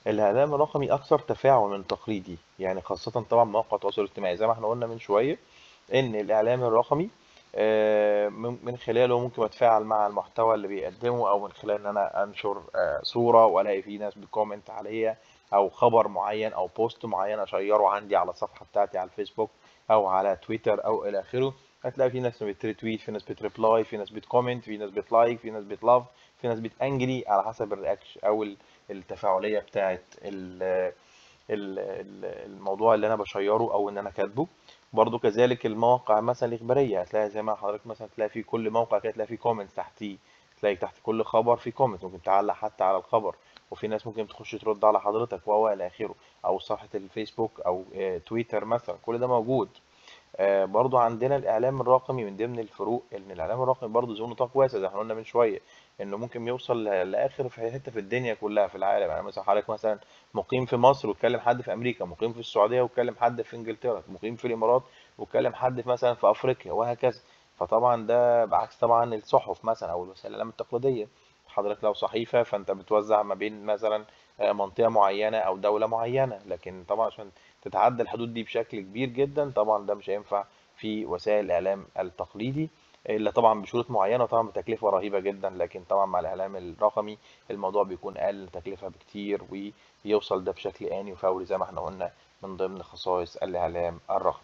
الاعلام الرقمي اكثر تفاعل من التقليدي يعني خاصه طبعا مواقع التواصل الاجتماعي زي ما احنا قلنا من شويه ان الاعلام الرقمي آه، من من خلاله ممكن اتفاعل مع المحتوى اللي بيقدمه او من خلال ان انا انشر آه، صوره والاقي في ناس بتكومنت عليها او خبر معين او بوست معين اشيره عندي على الصفحه بتاعتي على الفيسبوك او على تويتر او الى اخره هتلاقي في ناس بتريتويت في ناس بتريبلاي في ناس بتكومنت في ناس بتلايك في ناس بتلاف في ناس بتانجري على حسب الرياكشن او ال- التفاعليه بتاعت ال- ال- ال- الموضوع اللي انا بشيره او ان انا كاتبه برضو كذلك المواقع مثلا الاخباريه هتلاقي زي ما حضرتك مثلا تلاقي في كل موقع كده تلاقي في كومنت تحتيه تلاقي تحت كل خبر في كومنت ممكن تعلق حتى على الخبر وفي ناس ممكن تخش ترد على حضرتك وهو الى اخره او صفحه الفيسبوك او آه، تويتر مثلا كل ده موجود آه، برضو عندنا الإعلام الرقمي من ضمن الفروق إن الإعلام الرقمي برضو ذو نطاق واسع زي ما احنا قلنا من شوية إنه ممكن يوصل ل- لآخر في حتة في الدنيا كلها في العالم يعني مثلا حضرتك مثلا مقيم في مصر وتكلم حد في أمريكا مقيم في السعودية وتكلم حد في إنجلترا مقيم في الإمارات وتكلم حد في مثلا في أفريقيا وهكذا فطبعا ده بعكس طبعا الصحف مثلا أو الوسائل الإعلام التقليدية حضرتك لو صحيفة فأنت بتوزع ما بين مثلا آه، منطقة معينة أو دولة معينة لكن طبعا عشان تتعدى الحدود دي بشكل كبير جدا طبعا ده مش هينفع في وسائل الإعلام التقليدي إلا طبعا بشروط معينة وطبعا بتكلفة رهيبة جدا لكن طبعا مع الإعلام الرقمي الموضوع بيكون أقل تكلفة بكتير ويوصل ده بشكل آني وفوري زي ما احنا قلنا من ضمن خصائص الإعلام الرقمي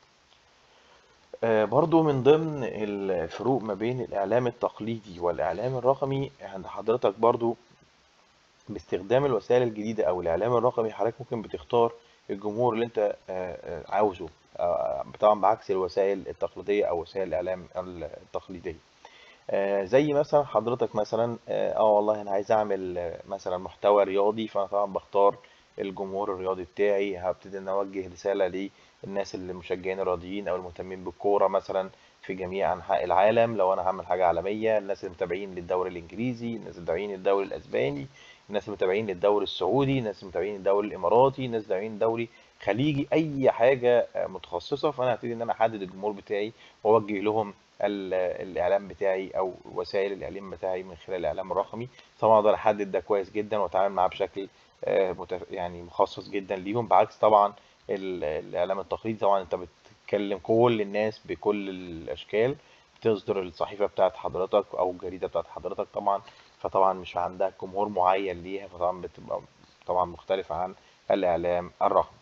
آه، برضو من ضمن الفروق ما بين الإعلام التقليدي والإعلام الرقمي عند حضرتك برضو باستخدام الوسائل الجديدة أو الإعلام الرقمي حضرتك ممكن بتختار الجمهور اللي أنت آه، آه، عاوزه آه، طبعا بعكس الوسائل التقليدية أو وسائل الإعلام التقليدية آه، زي مثلا حضرتك مثلا اه آه والله انا عايز اعمل آه، مثلا محتوى رياضي فانا طبعا بختار الجمهور الرياضي بتاعي هبتدي ان اوجه رسالة للناس اللي مشجعين الرياضيين او المهتمين بالكورة مثلا في جميع انحاء العالم لو انا هعمل حاجة عالمية الناس اللي متابعين للدوري الانجليزي الناس اللي متابعين للدوري الاسباني الناس اللي متابعين للدوري السعودي الناس اللي متابعين للدوري الاماراتي الناس اللي متابعين للدوري خليجي اي حاجة آه، متخصصة فانا هبتدي ان انا احدد الجمهور بتاعي واوجه لهم ال- الاعلام بتاعي او وسائل الاعلام بتاعي من خلال الاعلام الرقمي طبعا اقدر احدد ده كويس جدا واتعامل معاه بشكل آه، متف- يعني مخصص جدا ليهم بعكس طبعا ال- الاعلام التقليدي طبعا انت بتتكلم كل الناس بكل الاشكال بتصدر الصحيفه بتاعت حضرتك او الجريده بتاعت حضرتك طبعا فطبعا مش عندك جمهور معين ليها فطبعا بتبقى طبعا مختلفه عن الاعلام الرقمي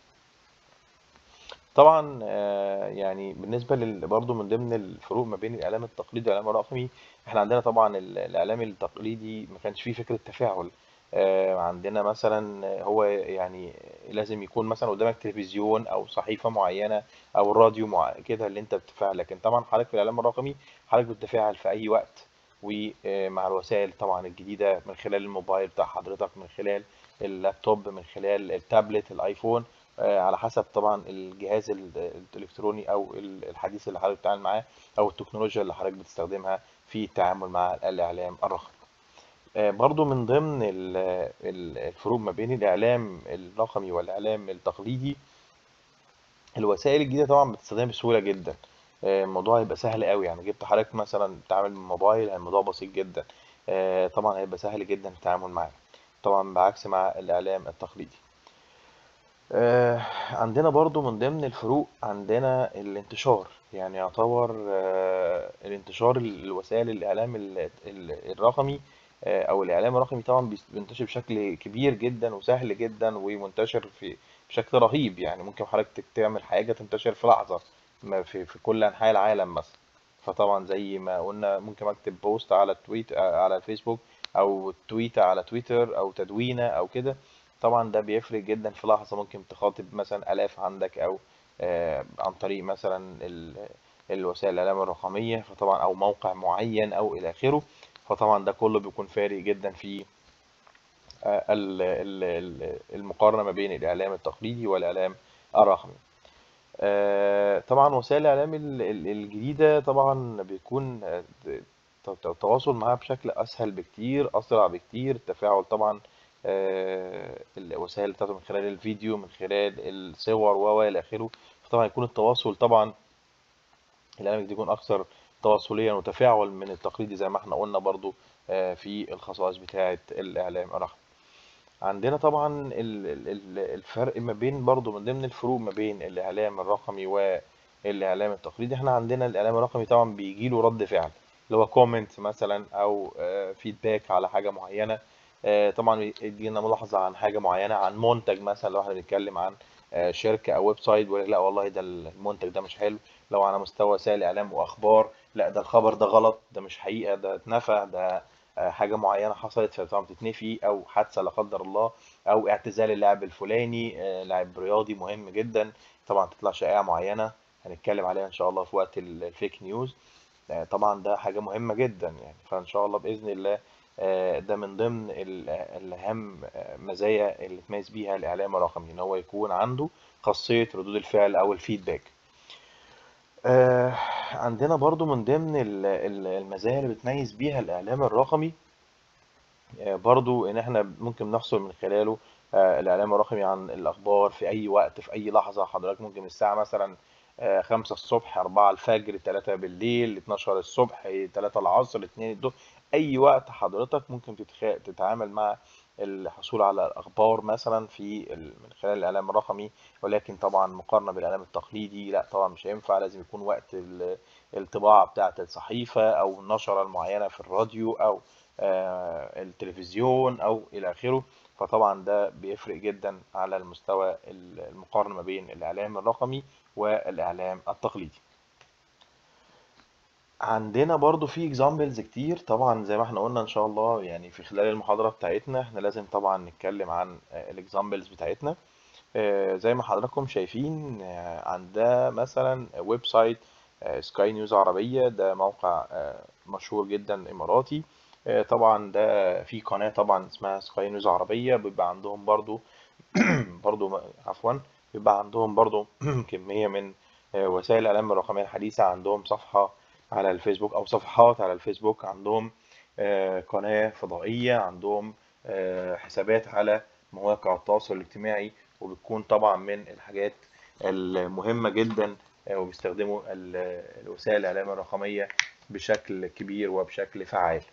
طبعا آه، يعني بالنسبة لل... برضو من ضمن الفروق ما بين الإعلام التقليدي والإعلام الرقمي احنا عندنا طبعا ال- الإعلام التقليدي ما كانش فيه فكرة تفاعل آه، عندنا مثلا هو يعني لازم يكون مثلا قدامك تلفزيون أو صحيفة معينة أو الراديو مع... كده اللي أنت بتتفاعل لكن طبعا حضرتك في الإعلام الرقمي حضرتك بتتفاعل في أي وقت ومع الوسائل طبعا الجديدة من خلال الموبايل بتاع حضرتك من خلال اللابتوب من خلال التابلت الآيفون آه، على حسب طبعا الجهاز ال- الالكتروني او ال- الحديث اللي حضرتك بتتعامل معاه او التكنولوجيا اللي حضرتك بتستخدمها في التعامل مع الاعلام الرقمي آه، برضو من ضمن ال- ال- الفروق ما بين الاعلام الرقمي والاعلام التقليدي الوسائل الجديده طبعا بتستخدمها بسهوله جدا آه، الموضوع هيبقى سهل قوي يعني جبت حضرتك مثلا تتعامل بالموبايل الموضوع بسيط جدا آه، طبعا هيبقى سهل جدا التعامل معاه طبعا بعكس مع الاعلام التقليدي آه، عندنا برضو من ضمن الفروق عندنا الانتشار يعني يعتبر آه، الانتشار ال- الوسائل الإعلام ال- ال- الرقمي آه، أو الإعلام الرقمي طبعا بيس- بينتشر بشكل كبير جدا وسهل جدا ومنتشر في بشكل رهيب يعني ممكن حضرتك تعمل حاجة تنتشر في لحظة ما في في كل أنحاء العالم مثلا فطبعا زي ما قلنا ممكن اكتب بوست على التويت آه، على الفيسبوك او تويت على تويتر او تدوينة او كده طبعا ده بيفرق جدا في لحظة ممكن تخاطب مثلا آلاف عندك او آه، عن طريق مثلا ال- الوسائل الإعلام الرقمية فطبعا او موقع معين او الى اخره فطبعا ده كله بيكون فارق جدا في آه، ال- ال- ال- المقارنة ما بين الإعلام التقليدي والإعلام الرقمي آه، طبعا وسائل الإعلام ال- ال- الجديدة طبعا بيكون آه، ت- ت- التواصل معاها بشكل أسهل بكتير أسرع بكتير التفاعل طبعا آه، الوسائل بتاعته من خلال الفيديو من خلال الصور و إلى آخره فطبعا يكون التواصل طبعا الإعلام الجديد يكون أكثر تواصليا وتفاعل من التقليدي زي ما احنا قلنا برضو آه، في الخصائص بتاعة الإعلام الرقمي عندنا طبعا ال- ال- ال- الفرق ما بين برضو من ضمن الفروق ما بين الإعلام الرقمي والإعلام التقليدي احنا عندنا الإعلام الرقمي طبعا بيجي له رد فعل اللي هو كومنت مثلا أو فيدباك على حاجة معينة آه، طبعا يدينا ملاحظة عن حاجة معينة عن منتج مثلا لو احنا بنتكلم عن آه، شركة أو ويب سايت بيقول لك لا والله ده المنتج ده مش حلو لو على مستوى وسائل إعلام وأخبار لا ده الخبر ده غلط ده مش حقيقة ده اتنفى ده آه، حاجة معينة حصلت فطبعا بتتنفي أو حادثة لا قدر الله أو اعتزال اللاعب الفلاني آه، لاعب رياضي مهم جدا طبعا تطلع شائعة معينة هنتكلم عليها إن شاء الله في وقت ال- الفيك نيوز آه، طبعا ده حاجة مهمة جدا يعني فإن شاء الله بإذن الله آه، ده من ضمن ال- الأهم آه، مزايا اللي تميز بيها الإعلام الرقمي إن هو يكون عنده خاصية ردود الفعل أو الفيدباك آه، عندنا برضو من ضمن ال- ال- المزايا اللي بتميز بيها الإعلام الرقمي آه، برضو ان احنا ممكن نحصل من خلاله آه، الاعلام الرقمي عن الاخبار في اي وقت في اي لحظة حضرتك ممكن الساعة مثلا آه، خمسة الصبح أربعة الفجر تلاتة بالليل اتناشر الصبح تلاتة العصر اتنين الظهر أي وقت حضرتك ممكن تتخ... تتعامل مع الحصول على الأخبار مثلا في ال... من خلال الإعلام الرقمي ولكن طبعا مقارنة بالإعلام التقليدي لا طبعا مش هينفع لازم يكون وقت ال- الطباعة بتاعة الصحيفة أو النشرة المعينة في الراديو أو آه، التلفزيون أو إلى آخره فطبعا ده بيفرق جدا على المستوى المقارنة ما بين الإعلام الرقمي والإعلام التقليدي عندنا برضو في اكزامبلز كتير طبعا زي ما احنا قلنا ان شاء الله يعني في خلال المحاضرة بتاعتنا احنا لازم طبعا نتكلم عن الاكزامبلز بتاعتنا آه، زي ما حضراتكم شايفين آه، عندها مثلا ويب سايت سكاي نيوز عربية ده موقع آه، مشهور جدا إماراتي آه، طبعا ده في قناة طبعا اسمها سكاي نيوز عربية بيبقى عندهم برضو برضو م- عفوا بيبقى عندهم برضو كمية من آه، وسائل الإعلام الرقمية الحديثة عندهم صفحة على الفيسبوك أو صفحات على الفيسبوك عندهم آه، قناة فضائية عندهم آه، حسابات على مواقع التواصل الاجتماعي وبتكون طبعا من الحاجات المهمة جدا آه، وبيستخدموا ال- الوسائل الإعلام الرقمية بشكل كبير وبشكل فعال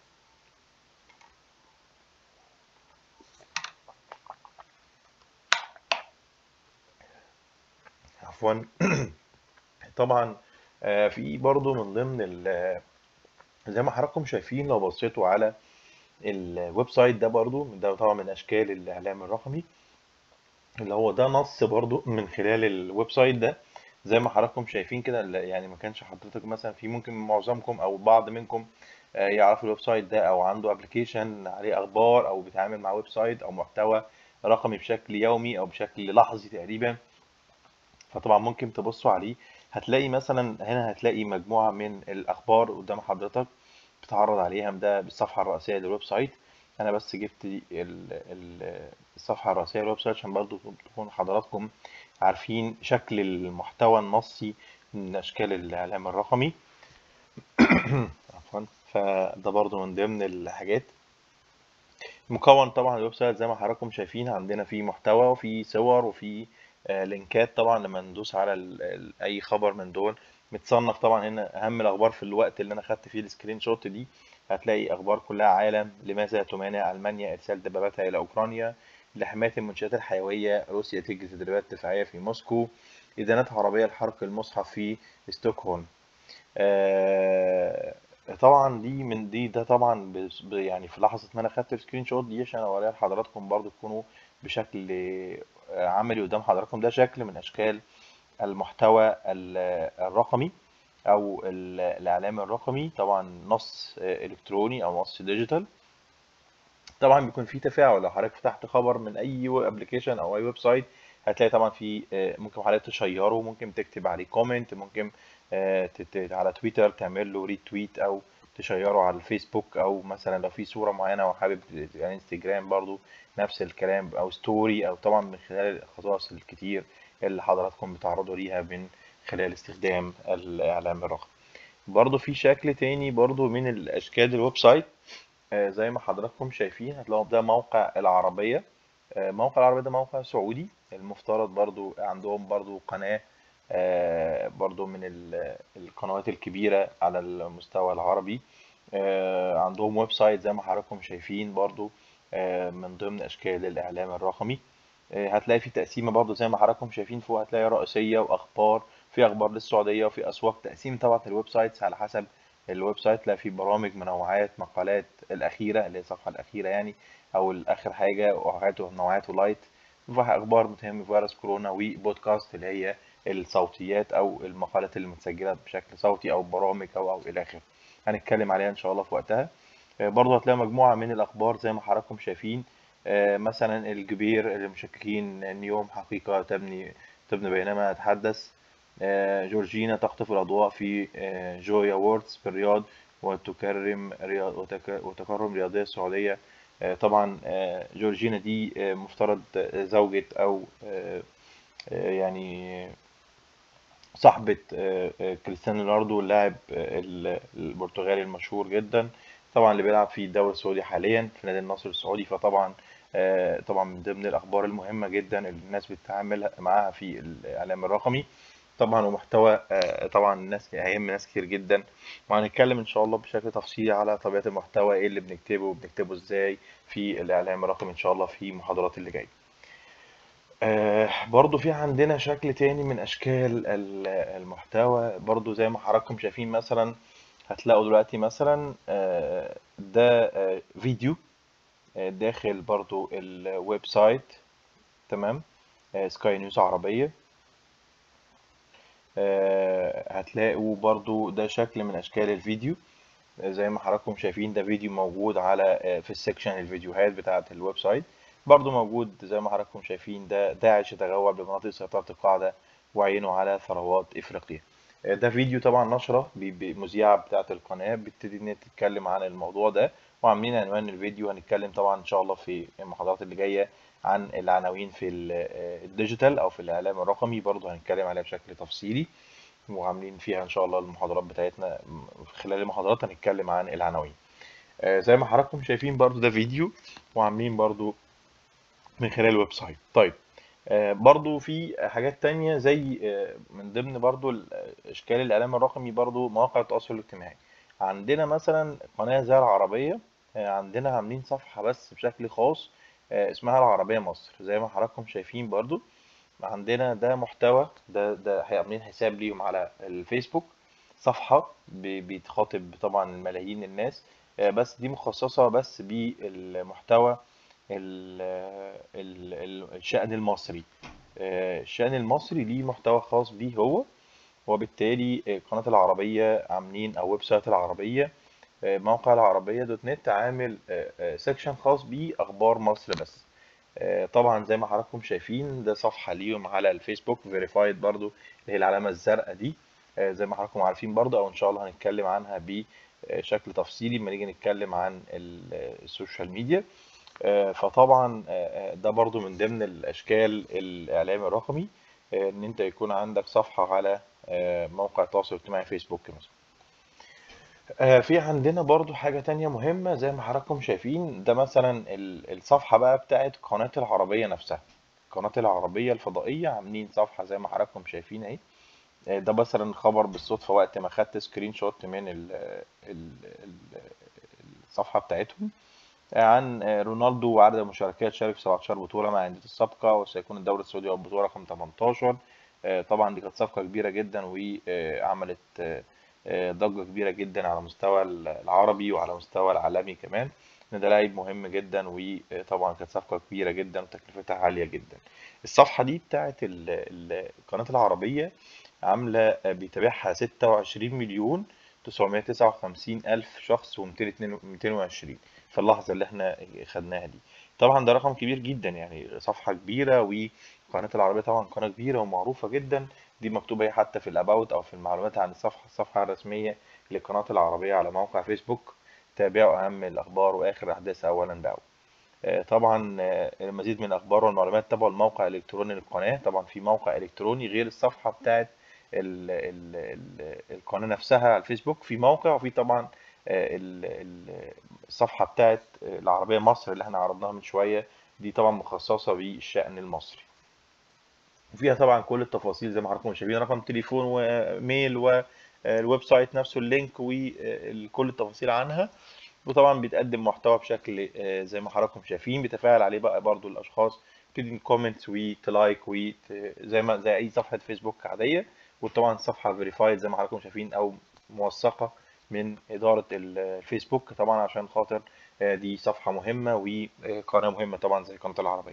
عفوا طبعا آه، في برضو من ضمن ال- زي ما حضراتكم شايفين لو بصيتوا على الويب سايت ده برضو ده طبعا من اشكال الاعلام الرقمي اللي هو ده نص برضو من خلال الويب سايت ده زي ما حضراتكم شايفين كده ال- يعني ما كانش حضرتك مثلا في ممكن معظمكم او بعض منكم آه، يعرف الويب سايت ده او عنده ابلكيشن عليه اخبار او بيتعامل مع ويب سايت او محتوى رقمي بشكل يومي او بشكل لحظي تقريبا فطبعا ممكن تبصوا عليه هتلاقي مثلا هنا هتلاقي مجموعة من الأخبار قدام حضرتك بتعرض عليها ده بالصفحة الرئيسية للويب سايت أنا بس جبت ال- ال- الصفحة الرئيسية للويب سايت عشان برضو تكون حضراتكم عارفين شكل المحتوى النصي من أشكال الإعلام الرقمي عفوا فده برضو من ضمن الحاجات مكون طبعا الويب سايت زي ما حضراتكم شايفين عندنا فيه محتوى وفيه صور وفيه آه، لينكات طبعا لما ندوس على ال- ال- اي خبر من دول متصنف طبعا هنا اهم الاخبار في الوقت اللي انا خدت فيه السكرين شوت دي هتلاقي اخبار كلها عالم لماذا تمانع المانيا ارسال دباباتها الى اوكرانيا لحمايه المنشآت الحيويه روسيا تجري تدريبات دفاعيه في موسكو ادانات عربيه لحرق المصحف في ستوكهولم آه، طبعا دي من دي ده طبعا بس- ب- يعني في لحظة ما انا خدت السكرين شوت دي عشان اوريها لحضراتكم برضو تكونوا بشكل آه، عملي قدام حضراتكم ده شكل من اشكال المحتوى ال- الرقمي او ال- الاعلام الرقمي طبعا نص آه، الكتروني او نص ديجيتال طبعا بيكون في تفاعل لو حضرتك فتحت خبر من اي ابلكيشن او اي ويب سايت هتلاقي طبعا في آه، ممكن حضرتك تشيره ممكن تكتب عليه كومنت ممكن آه، تت- على تويتر تعمل له ريتويت او تشيره على الفيسبوك او مثلا لو في صورة معينة وحابب يعني انستجرام برضو نفس الكلام او ستوري او طبعا من خلال الخصائص الكتير اللي حضراتكم بتعرضوا ليها من خلال استخدام الاعلام الرقمي برضو في شكل تاني برضو من الاشكال الويب سايت آه، زي ما حضراتكم شايفين هتلاقوا ده موقع العربية آه، موقع العربية ده موقع سعودي المفترض برضو عندهم برضو قناة آه، برضو من ال- القنوات الكبيرة على المستوى العربي آه، عندهم ويب سايت زي ما حضراتكم شايفين برضو آه، من ضمن اشكال الاعلام الرقمي آه، هتلاقي في تقسيمه برضو زي ما حضراتكم شايفين فوق هتلاقي رئيسيه واخبار في اخبار للسعوديه وفي اسواق تقسيم طبعا الويب سايتس على حسب الويب سايت تلاقي في برامج منوعات مقالات الاخيره اللي هي الصفحه الاخيره يعني او الاخر حاجه وحاجات ونوعات ولايت في اخبار متهم فيروس كورونا وبودكاست اللي هي الصوتيات او المقالات اللي متسجله بشكل صوتي او برامج او او الى اخره هنتكلم عليها ان شاء الله في وقتها آه، برضه هتلاقي مجموعه من الاخبار زي ما حضراتكم شايفين آه، مثلا الجبير اللي مشككين ان يوم حقيقه تبني تبني بينما اتحدث آه، جورجينا تخطف الاضواء في آه، جويا ووردز بالرياض وتكرم رياض وتك- وتكرم رياضيه السعوديه آه، طبعا آه، جورجينا دي آه، مفترض آه، زوجة او آه، آه، يعني صاحبة آه، آه، كريستيانو رونالدو اللاعب آه، ال- البرتغالي المشهور جدا طبعا اللي بيلعب في الدوري السعودي حاليا في نادي النصر السعودي فطبعا آه، طبعا من ضمن الأخبار المهمة جدا اللي الناس بتتعامل معاها في الإعلام الرقمي طبعا ومحتوى آه، طبعا الناس هيهم ناس كتير جدا وهنتكلم إن شاء الله بشكل تفصيلي على طبيعة المحتوى إيه اللي بنكتبه وبنكتبه إزاي في الإعلام الرقمي إن شاء الله في المحاضرات اللي جاية. آه، برضو في عندنا شكل تاني من أشكال ال- المحتوى برضو زي ما حضراتكم شايفين مثلا هتلاقوا دلوقتي مثلا آه، ده آه، فيديو آه، داخل برضو الويب سايت تمام سكاي نيوز عربية آه، هتلاقوا برضو ده شكل من أشكال الفيديو زي ما حضراتكم شايفين ده فيديو موجود على آه، في السكشن الفيديوهات بتاعة الويب سايت برضو موجود زي ما حضراتكم شايفين ده داعش يتغول بمناطق سيطرة القاعدة وعينه على ثروات إفريقيا آه، ده فيديو طبعا نشرة ب- بمذيعة بتاعة القناة بتبتدي إن هي تتكلم عن الموضوع ده وعاملين عنوان الفيديو هنتكلم طبعا إن شاء الله في المحاضرات اللي جاية عن العناوين في ال- آه، الديجيتال أو في الإعلام الرقمي برضو هنتكلم عليها بشكل تفصيلي وعاملين فيها ان شاء الله المحاضرات بتاعتنا خلال المحاضرات هنتكلم عن العناوين آه، زي ما حضراتكم شايفين برضو ده فيديو وعاملين برضو من خلال الويب سايت طيب آه، برضو في حاجات تانية زي آه، من ضمن برضو ال- اشكال الاعلام الرقمي برضو مواقع التواصل الاجتماعي عندنا مثلا قناة زي العربية آه، عندنا عاملين صفحة بس بشكل خاص آه، اسمها العربية مصر زي ما حضراتكم شايفين برضو عندنا ده محتوى ده ده عاملين حساب ليهم على الفيسبوك صفحة ب- بتخاطب طبعا ملايين الناس آه، بس دي مخصصة بس بالمحتوى ال- ال- ال- الشأن المصري آه، الشأن المصري ليه محتوى خاص بيه هو وبالتالي آه، قناة العربية عاملين أو ويب سايت العربية آه، موقع العربية دوت نت عامل سيكشن خاص بيه أخبار مصر بس آه، طبعا زي ما حضراتكم شايفين ده صفحة ليهم على الفيسبوك فيريفايد برضو اللي هي العلامة الزرقاء دي آه، زي ما حضراتكم عارفين برضو او ان شاء الله هنتكلم عنها بشكل تفصيلي لما نيجي نتكلم عن ال- السوشيال ميديا آه، فطبعا آه، آه، ده برضو من ضمن الاشكال الاعلام الرقمي آه، ان انت يكون عندك صفحة على آه، موقع التواصل الاجتماعي فيسبوك مثلا آه، في عندنا برضو حاجة تانية مهمة زي ما حضراتكم شايفين ده مثلا ال- الصفحة بقى بتاعت قناة العربية نفسها قناة العربية الفضائية عاملين صفحة زي ما حضراتكم شايفين اهي آه، ده مثلا خبر بالصدفة وقت ما خدت سكرين شوت من ال ال ال الصفحة بتاعتهم آه، عن آه، رونالدو وعدد المشاركات شارك في 17 بطولة مع أندية السابقة وسيكون الدوري السعودي هو البطولة رقم 18 آه، طبعا دي كانت صفقة كبيرة جدا وعملت آه، آه، ضجة كبيرة جدا على مستوى العربي وعلى مستوى العالمي كمان إن ده لاعب مهم جدا وطبعا كانت صفقة كبيرة جدا وتكلفتها عالية جدا الصفحة دي بتاعت ال- ال- القناة العربية عاملة آه، بيتابعها 26 مليون 959 ألف شخص و220 في اللحظة اللي احنا خدناها دي طبعا ده رقم كبير جدا يعني صفحة كبيرة وقناة العربية طبعا قناة كبيرة ومعروفة جدا دي مكتوبة هي حتى في الأباوت أو في المعلومات عن الصفحة الصفحة الرسمية لقناة العربية على موقع فيسبوك تابعوا أهم الأخبار وآخر الأحداث أولا بأول آه، طبعا آه، المزيد من الأخبار والمعلومات تابعوا الموقع الإلكتروني للقناة طبعا في موقع إلكتروني غير الصفحة بتاعت ال ال ال القناة نفسها على الفيسبوك في موقع وفي طبعا آه، ال- ال- الصفحة بتاعت العربية مصر اللي احنا عرضناها من شوية دي طبعا مخصصة بالشأن المصري وفيها طبعا كل التفاصيل زي ما حضراتكم شايفين رقم تليفون وميل والويب سايت نفسه اللينك وكل التفاصيل عنها وطبعا بيتقدم محتوى بشكل آه، زي ما حضراتكم شايفين بيتفاعل عليه بقى برضو الاشخاص تدي كومنت وتلايك وت زي ما زي اي صفحه فيسبوك عاديه وطبعا صفحه فيريفايد زي ما حضراتكم شايفين او موثقه من اداره الفيسبوك طبعا عشان خاطر آه، دي صفحه مهمه وقناه مهمه طبعا زي قناه العربيه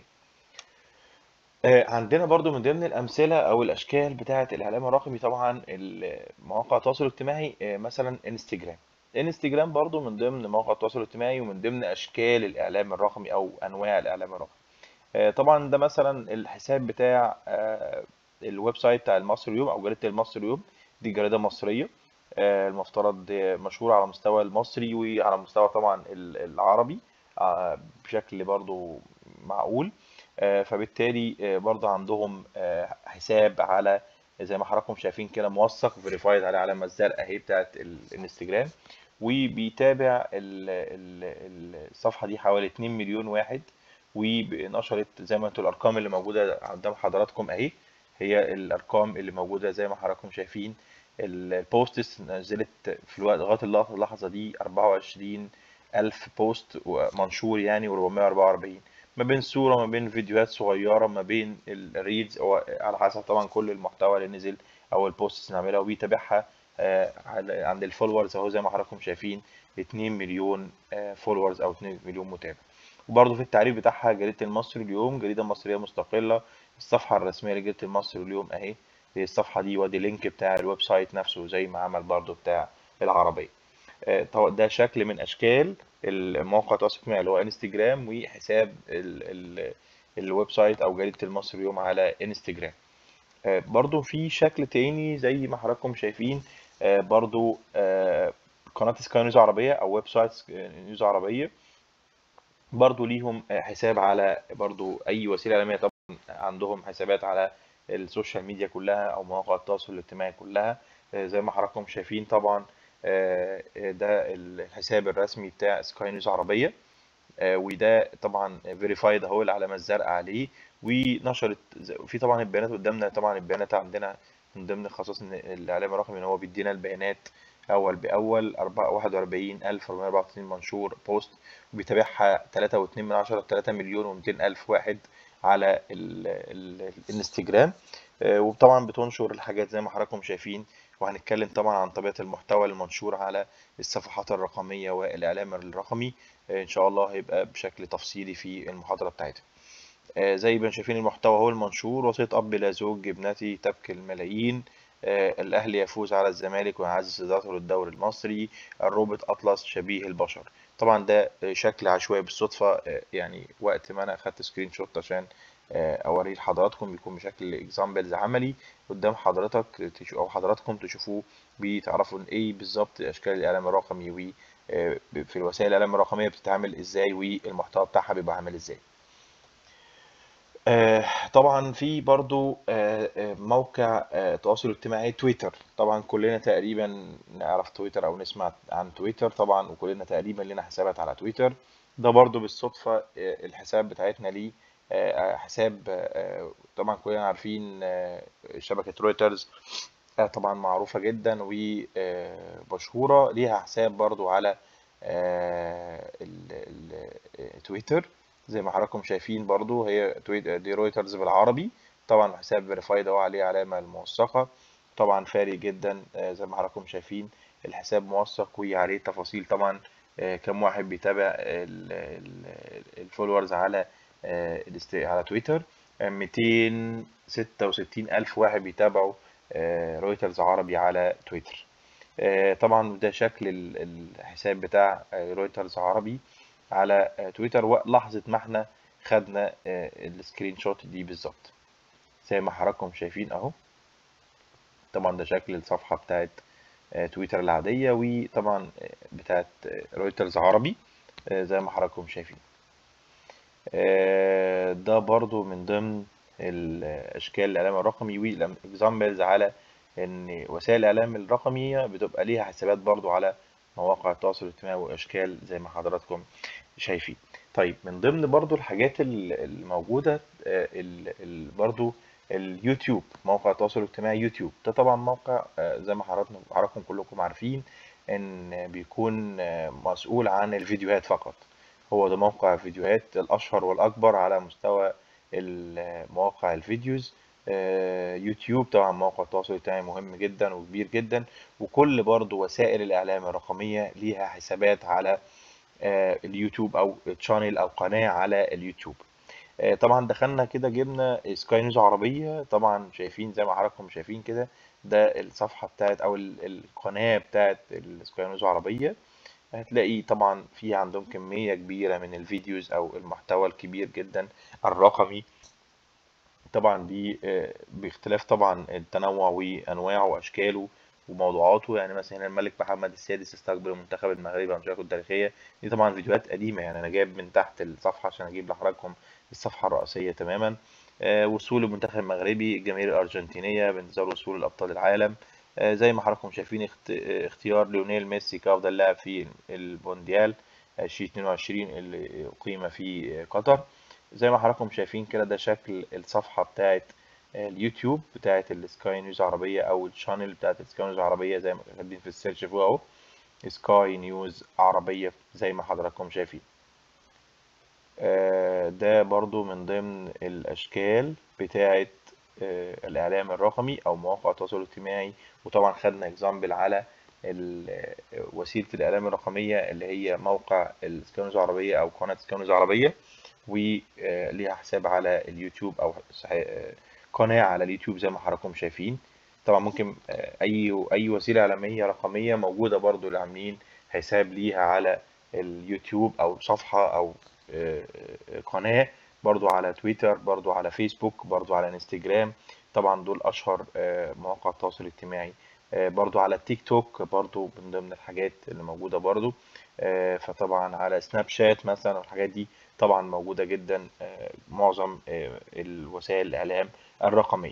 آه، عندنا برضو من ضمن الأمثلة أو الأشكال بتاعة الإعلام الرقمي طبعا ال- مواقع التواصل الاجتماعي آه، مثلا انستجرام انستجرام برضو من ضمن مواقع التواصل الاجتماعي ومن ضمن أشكال الإعلام الرقمي أو أنواع الإعلام الرقمي آه، طبعا ده مثلا الحساب بتاع آه، الويب سايت بتاع المصري اليوم أو جريدة المصري اليوم دي جريدة مصرية آه، المفترض آه، مشهورة على مستوى المصري وعلى مستوى طبعا ال- العربي آه، بشكل برضو معقول آه، فبالتالي آه، برضه عندهم آه، حساب على زي ما حضراتكم شايفين كده موثق فيريفايد على العلامة الزرقاء اهي بتاعت الانستجرام وبيتابع ال- ال- الصفحة دي حوالي 2 مليون واحد ونشرت زي ما انتوا الارقام اللي موجودة قدام حضراتكم اهي هي الارقام اللي موجودة زي ما حضراتكم شايفين ال- البوستس نزلت في الوقت لغاية اللحظة اللحظة دي 24 ألف بوست منشور يعني و444 ما بين صورة ما بين فيديوهات صغيرة ما بين الريلز أو على حسب طبعا كل المحتوى اللي نزل أو البوستس اللي نعملها وبيتابعها آه، على- عند الفولورز أهو زي ما حضراتكم شايفين 2 مليون فولورز أو 2 مليون متابع وبرضه في التعريف بتاعها جريدة المصري اليوم جريدة مصرية مستقلة الصفحة الرسمية لجريدة المصري اليوم أهي هي الصفحة دي وادي لينك بتاع الويب سايت نفسه زي ما عمل برضه بتاع العربية آه، طبعا ده شكل من اشكال الموقع التواصل الاجتماعي اللي هو انستجرام وحساب ال ال الويب سايت او جريدة المصري اليوم على انستجرام آه، برضو في شكل تاني زي ما حضراتكم شايفين آه، برضو آه، قناة سكاي نيوز عربية او ويب سايت سكاي نيوز عربية برضو ليهم آه، حساب على برضو اي وسيلة اعلامية طبعا عندهم حسابات على السوشيال ميديا كلها او مواقع التواصل الاجتماعي كلها آه، زي ما حضراتكم شايفين طبعا آه، آه، ده الحساب الرسمي بتاع سكاي نيوز عربية آه، وده طبعا فيريفايد اهو العلامه الزرقاء عليه ونشرت ز- في طبعا البيانات قدامنا طبعا البيانات عندنا من ضمن خصائص إن الاعلام الرقمي ان هو بيدينا البيانات اول باول 41434 منشور بوست وبيتابعها 3.2 من عشرة 3 مليون و200 الف واحد على ال ال الانستجرام آه، وطبعا بتنشر الحاجات زي ما حضراتكم شايفين وهنتكلم طبعا عن طبيعة المحتوى المنشور على الصفحات الرقمية والإعلام الرقمي آه، إن شاء الله هيبقى بشكل تفصيلي في المحاضرة بتاعتنا آه، زي ما شايفين المحتوى هو المنشور وصية أب لا زوج ابنتي تبكي الملايين آه، الأهلي يفوز على الزمالك ويعزز صدارته للدوري المصري الروبوت أطلس شبيه البشر طبعا ده آه، شكل عشوائي بالصدفة آه، يعني وقت ما أنا أخدت سكرين شوت عشان آه، أوريه لحضراتكم بيكون بشكل اكزامبلز عملي قدام حضرتك تشو- أو حضراتكم تشوفوه بتعرفوا إن إيه بالظبط أشكال الإعلام الرقمي و آه، في الوسائل الإعلام الرقمية بتتعمل إزاي والمحتوى بتاعها بيبقى عامل إزاي آه، طبعا في برضو آه، آه، موقع آه، تواصل اجتماعي تويتر طبعا كلنا تقريبا نعرف تويتر او نسمع عن تويتر طبعا وكلنا تقريبا لنا حسابات على تويتر ده برضو بالصدفة آه، الحساب بتاعتنا ليه آه، حساب آه، طبعا كلنا عارفين آه، شبكة رويترز آه، طبعا معروفة جدا ومشهورة ليها حساب برضو على آه، ال- ال- آه، تويتر زي ما حضراتكم شايفين برضو هي تويت دي رويترز بالعربي طبعا حساب فيريفايد اهو عليه علامة الموثقة طبعا فارق جدا آه، زي ما حضراتكم شايفين الحساب موثق وعليه تفاصيل طبعا آه، كم واحد بيتابع الفولورز على آه، الاست- على تويتر آه، 266 ألف واحد بيتابعوا آه، رويترز عربي على تويتر آه، طبعا ده شكل ال- الحساب بتاع آه، رويترز عربي على آه، تويتر ولحظة ما احنا خدنا آه، السكرين شوت دي بالظبط زي ما حضراتكم شايفين اهو طبعا ده شكل الصفحة بتاعت آه، تويتر العادية وطبعا آه، بتاعت آه، رويترز عربي آه، زي ما حضراتكم شايفين آه، ده برضو من ضمن الأشكال الإعلام الرقمي والإكزامبلز على إن وسائل الإعلام الرقمية بتبقى ليها حسابات برضو على مواقع التواصل الاجتماعي وأشكال زي ما حضراتكم شايفين طيب من ضمن برضو الحاجات ال- الموجودة آه، ال- ال- برضو اليوتيوب موقع التواصل الاجتماعي يوتيوب ده طبعا موقع آه، زي ما حضراتكم حضراتكم كلكم عارفين ان بيكون مسؤول عن الفيديوهات فقط هو ده موقع الفيديوهات الاشهر والاكبر على مستوى مواقع الفيديوز يوتيوب طبعا موقع التواصل الاجتماعي مهم جدا وكبير جدا وكل برضو وسائل الاعلام الرقميه ليها حسابات على اليوتيوب او تشانل او قناه على اليوتيوب طبعا دخلنا كده جبنا سكاي نيوز عربيه طبعا شايفين زي ما حضراتكم شايفين كده ده الصفحه بتاعت او القناه بتاعت السكاي نيوز عربيه هتلاقي طبعا في عندهم كميه كبيره من الفيديوز او المحتوى الكبير جدا الرقمي طبعا دي باختلاف طبعا التنوع وانواعه واشكاله وموضوعاته يعني مثلا هنا الملك محمد السادس استقبل المنتخب المغربي عن مشاركته التاريخيه دي طبعا فيديوهات قديمه يعني انا جايب من تحت الصفحه عشان اجيب لحضراتكم الصفحه الرئيسيه تماما آه وصول المنتخب المغربي الجماهير الارجنتينيه بانتظار وصول الابطال العالم آه زي ما حضراتكم شايفين اخت... اختيار ليونيل ميسي كافضل لاعب في المونديال 2022 اللي اقيم في قطر زي ما حضراتكم شايفين كده ده شكل الصفحه بتاعت اليوتيوب بتاعت السكاي نيوز عربيه او الشانل بتاعت السكاي نيوز عربيه زي ما كاتبين في السيرش فوق اهو سكاي نيوز عربيه زي ما حضراتكم شايفين ده برضو من ضمن الاشكال بتاعت الاعلام الرقمي او مواقع التواصل الاجتماعي وطبعا خدنا اكزامبل على وسيله الاعلام الرقميه اللي هي موقع السكاي نيوز عربيه او قناه سكاي نيوز عربيه وليها حساب على اليوتيوب او قناه على اليوتيوب زي ما حضراتكم شايفين طبعا ممكن اي اي وسيله اعلاميه رقميه موجوده برضو اللي عاملين حساب ليها على اليوتيوب او صفحه او قناه برضو على تويتر برضو على فيسبوك برضو على انستجرام طبعا دول اشهر مواقع التواصل الاجتماعي برضو على التيك توك برضو من ضمن الحاجات اللي موجودة برضو فطبعا على سناب شات مثلا والحاجات دي طبعا موجودة جدا معظم الوسائل الإعلام الرقمية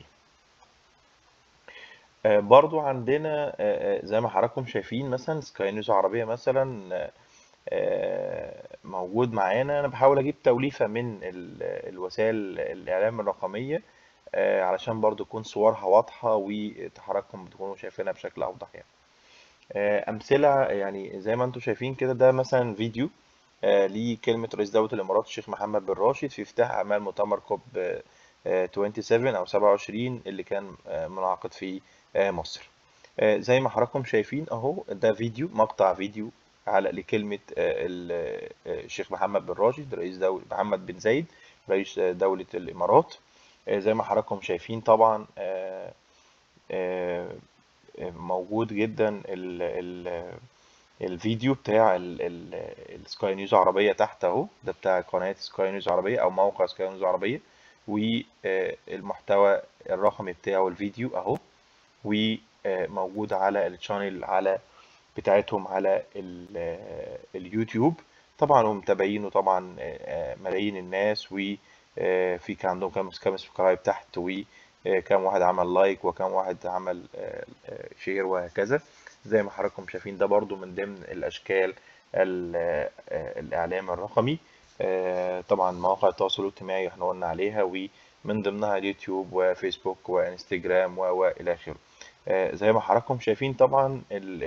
برضو عندنا زي ما حضراتكم شايفين مثلا سكاي نيوز عربية مثلا موجود معانا انا بحاول اجيب توليفة من الوسائل الاعلام الرقمية علشان برضو تكون صورها واضحة وحضراتكم بتكونوا شايفينها بشكل اوضح يعني امثلة يعني زي ما انتم شايفين كده ده مثلا فيديو لكلمة رئيس دولة الامارات الشيخ محمد بن راشد في افتتاح اعمال مؤتمر كوب 27 او 27 اللي كان منعقد في مصر زي ما حضراتكم شايفين اهو ده فيديو مقطع فيديو على لكلمة الشيخ محمد بن راشد رئيس دولة محمد بن زايد رئيس دولة الإمارات زي ما حضراتكم شايفين طبعا موجود جدا ال ال الفيديو بتاع السكاي نيوز عربية تحت اهو ده بتاع قناة سكاي نيوز عربية او موقع سكاي نيوز عربية والمحتوى الرقمي بتاعه الفيديو اهو وموجود على الشانل على بتاعتهم على اليوتيوب طبعا هم متابعينه طبعا ملايين الناس وفي كان عندهم كام كام سبسكرايب تحت وكم واحد عمل لايك وكم واحد عمل شير وهكذا زي ما حضراتكم شايفين ده برضو من ضمن الاشكال الاعلام الرقمي طبعا مواقع التواصل الاجتماعي احنا قلنا عليها ومن ضمنها اليوتيوب وفيسبوك وانستجرام والى اخره زي ما حضراتكم شايفين طبعا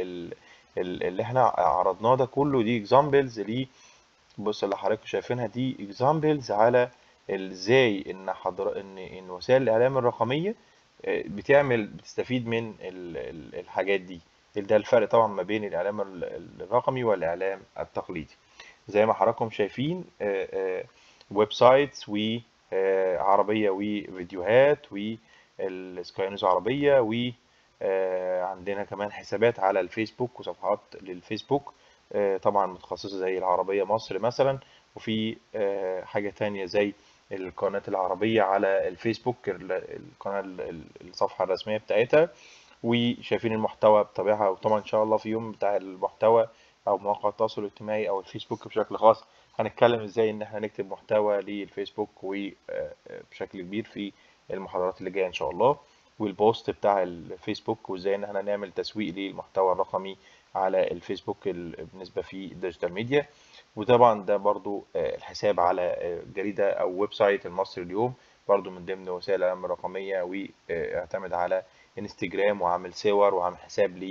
اللي احنا عرضناه ده كله دي اكزامبلز ليه بص اللي حضراتكم شايفينها دي اكزامبلز على ازاي ان حضر ان ان وسائل الاعلام الرقميه بتعمل بتستفيد من الحاجات دي ده الفرق طبعا ما بين الاعلام الرقمي والاعلام التقليدي زي ما حضراتكم شايفين ويب سايتس وعربيه وفيديوهات والسكاي نيوز عربيه و عندنا كمان حسابات على الفيسبوك وصفحات للفيسبوك طبعا متخصصة زي العربية مصر مثلا وفي حاجة تانية زي القناة العربية على الفيسبوك القناة الصفحة الرسمية بتاعتها وشايفين المحتوى بطبيعها وطبعا ان شاء الله في يوم بتاع المحتوى او مواقع التواصل الاجتماعي او الفيسبوك بشكل خاص هنتكلم ازاي ان احنا نكتب محتوى للفيسبوك وبشكل كبير في المحاضرات اللي جايه ان شاء الله والبوست بتاع الفيسبوك وازاي ان احنا نعمل تسويق للمحتوى الرقمي على الفيسبوك بالنسبه في الديجيتال ميديا وطبعا ده برضو الحساب على جريده او ويب سايت المصري اليوم برضو من ضمن وسائل الاعلام الرقميه ويعتمد على انستجرام وعامل صور وعامل حساب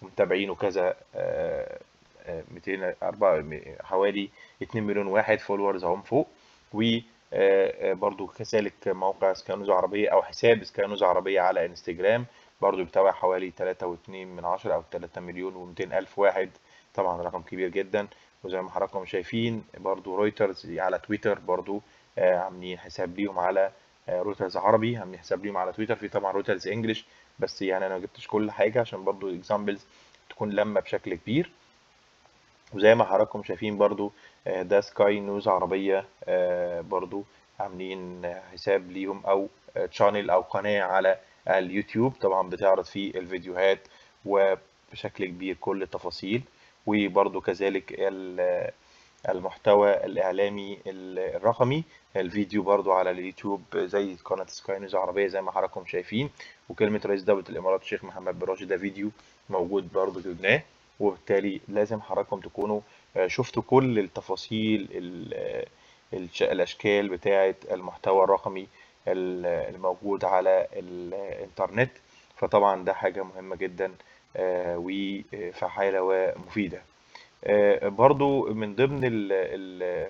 ومتابعينه كذا آه، آه، 200 أربعة حوالي 2 مليون واحد فولورز اهم فوق و آه، برضو كذلك موقع سكانوز عربية أو حساب سكانوز عربية على انستجرام برضو بيتابع حوالي 3.2 من عشرة أو 3 مليون و200 ألف واحد طبعا رقم كبير جدا وزي ما حضراتكم شايفين برضو رويترز على تويتر برضو آه، عاملين حساب ليهم على آه، رويترز عربي عاملين حساب ليهم على تويتر في طبعا رويترز انجلش بس يعني انا ما جبتش كل حاجه عشان برضو اكزامبلز تكون لما بشكل كبير وزي ما حضراتكم شايفين برضو آه، ده سكاي نيوز عربية آه، برضو عاملين حساب ليهم او تشانل او قناة على اليوتيوب طبعا بتعرض فيه الفيديوهات وبشكل كبير كل التفاصيل وبرضو كذلك ال- المحتوى الإعلامي الرقمي الفيديو برضو على اليوتيوب زي قناة سكاي نيوز عربية زي ما حضراتكم شايفين وكلمة رئيس دولة الإمارات الشيخ محمد بن راشد ده فيديو موجود برضو جبناه وبالتالي لازم حضراتكم تكونوا آه، شفتوا كل التفاصيل ال- آه، الش- الأشكال بتاعة المحتوى الرقمي ال- الموجود على الإنترنت فطبعا ده حاجة مهمة جدا آه، وفعالة ومفيدة آه، برضو من ضمن ال ال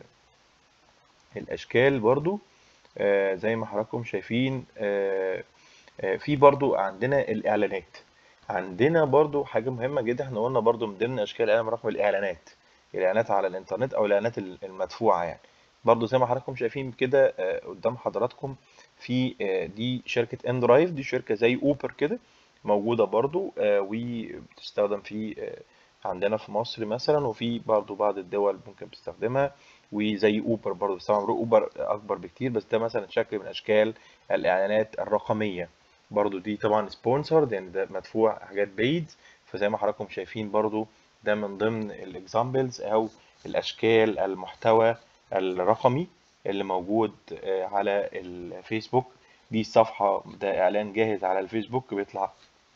الأشكال برضو آه، زي ما حضراتكم شايفين آه، آه، في برضو عندنا الإعلانات عندنا برضو حاجة مهمة جدا احنا قلنا برضو من ضمن أشكال الإعلان رقم الإعلانات الإعلانات على الإنترنت أو الإعلانات ال- المدفوعة يعني برضو زي ما حضراتكم شايفين كده آه، قدام حضراتكم في آه، دي شركة اندرايف دي شركة زي أوبر كده موجودة برضو آه، وبتستخدم في آه، عندنا في مصر مثلا وفي برضو بعض الدول ممكن بتستخدمها وزي اوبر برضو بس طبعا اوبر اكبر بكتير بس ده مثلا شكل من اشكال الاعلانات الرقميه برضو دي طبعا سبونسرد يعني ده مدفوع حاجات بيد فزي ما حضراتكم شايفين برضو ده من ضمن الاكزامبلز او الاشكال المحتوى الرقمي اللي موجود آه، على الفيسبوك دي الصفحه ده اعلان جاهز على الفيسبوك بيطلع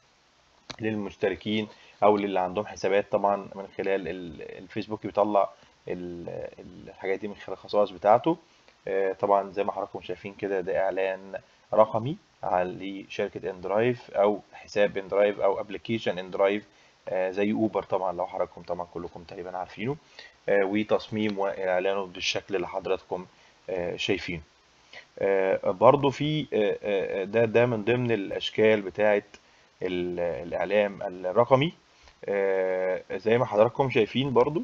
للمشتركين او للي عندهم حسابات طبعا من خلال ال- الفيسبوك بيطلع ال- الحاجات دي من خلال الخصائص بتاعته آه، طبعا زي ما حضراتكم شايفين كده ده اعلان رقمي على لشركة اندرايف او حساب اندرايف او ابلكيشن اندرايف زي اوبر طبعا لو حضراتكم طبعا كلكم تقريبا عارفينه آه، وتصميم واعلانه بالشكل اللي حضراتكم آه، شايفينه آه، برضو في آه، آه، ده ده من ضمن الاشكال بتاعه ال- الاعلام الرقمي آه، زي ما حضراتكم شايفين برضو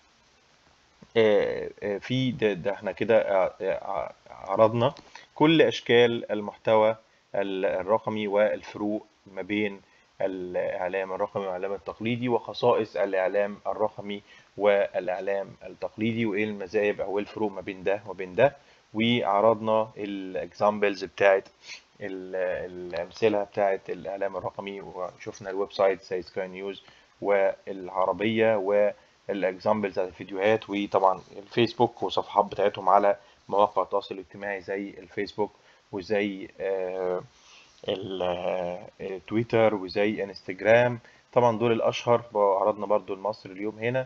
آه، آه، في ده, ده احنا كده آه، آه، عرضنا كل اشكال المحتوى ال- الرقمي والفروق ما بين الاعلام الرقمي والاعلام التقليدي وخصائص الاعلام الرقمي والاعلام التقليدي وايه المزايا او ايه الفروق ما بين ده وبين ده وعرضنا الاكزامبلز بتاعت ال- الامثله بتاعت الاعلام الرقمي وشفنا الويب سايت زي سكاي نيوز والعربيه والاكزامبلز بتاعت الفيديوهات وطبعا الفيسبوك والصفحات بتاعتهم على مواقع التواصل الاجتماعي زي الفيسبوك وزي آه، ال- آه، تويتر وزي انستجرام طبعا دول الاشهر عرضنا برضو المصر اليوم هنا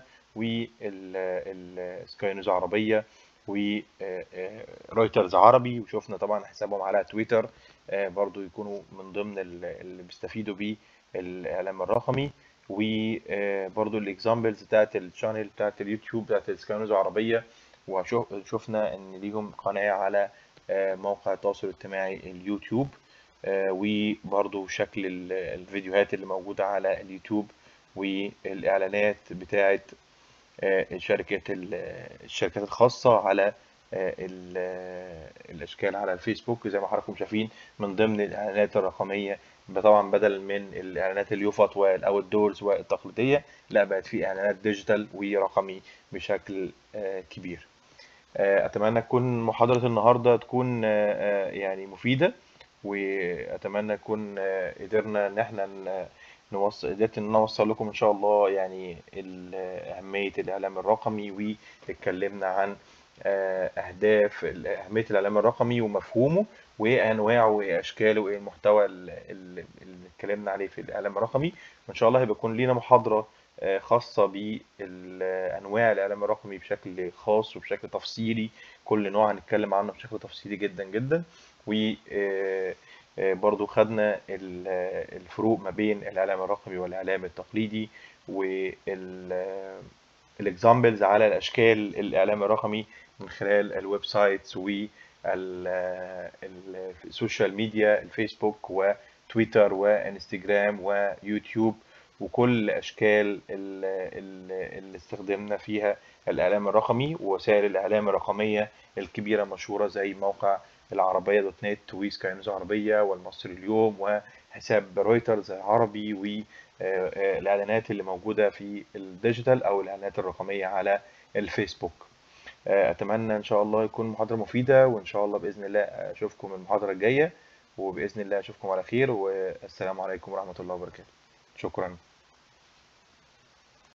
والسكاي نيوز عربيه ورويترز عربي وشفنا طبعا حسابهم على تويتر آه، برضو يكونوا من ضمن ال- اللي بيستفيدوا بيه الاعلام الرقمي وبرضو الاكزامبلز بتاعت الشانل بتاعت اليوتيوب بتاعت السكاي نيوز عربيه وشفنا ان ليهم قناه على آه، موقع التواصل الاجتماعي اليوتيوب آه، وبرضو شكل ال- الفيديوهات اللي موجودة على اليوتيوب والإعلانات بتاعت آه، شركة ال- الشركات الخاصة على آه، ال- الأشكال على الفيسبوك زي ما حضراتكم شايفين من ضمن الإعلانات الرقمية طبعا بدل من الإعلانات اليوفط والأوت دورز والتقليدية لا بقت في إعلانات ديجيتال ورقمي بشكل آه، كبير آه، أتمنى تكون محاضرة النهاردة تكون آه، آه، يعني مفيدة وأتمنى نكون آه، قدرنا إن إحنا ن- نوصل قدرت إن أنا أوصل لكم إن شاء الله يعني ال- أهمية الإعلام الرقمي واتكلمنا عن آه، أهداف ال- أهمية الإعلام الرقمي ومفهومه وإيه أنواعه وإيه أشكاله وإيه المحتوى ال- ال- اللي اتكلمنا عليه في الإعلام الرقمي وإن شاء الله هيبقى يكون لينا محاضرة آه، خاصة بأنواع الإعلام الرقمي بشكل خاص وبشكل تفصيلي كل نوع هنتكلم عنه بشكل تفصيلي جدا جدا و آه، آه، برضو خدنا ال- آه، الفروق ما بين الإعلام الرقمي والإعلام التقليدي والاكزامبلز على الأشكال الإعلام الرقمي من خلال الويب سايتس والسوشيال ميديا الفيسبوك وتويتر وانستجرام ويوتيوب وكل أشكال ال- ال- اللي استخدمنا فيها الإعلام الرقمي ووسائل الإعلام الرقمية الكبيرة المشهورة زي موقع العربية دوت نت وسكاي نيوز عربية والمصري اليوم وحساب رويترز عربي والإعلانات اللي موجودة في الديجيتال أو الإعلانات الرقمية على الفيسبوك آه، أتمنى إن شاء الله يكون محاضرة مفيدة وإن شاء الله بإذن الله أشوفكم المحاضرة الجاية وبإذن الله أشوفكم على خير والسلام عليكم ورحمة الله وبركاته شكرا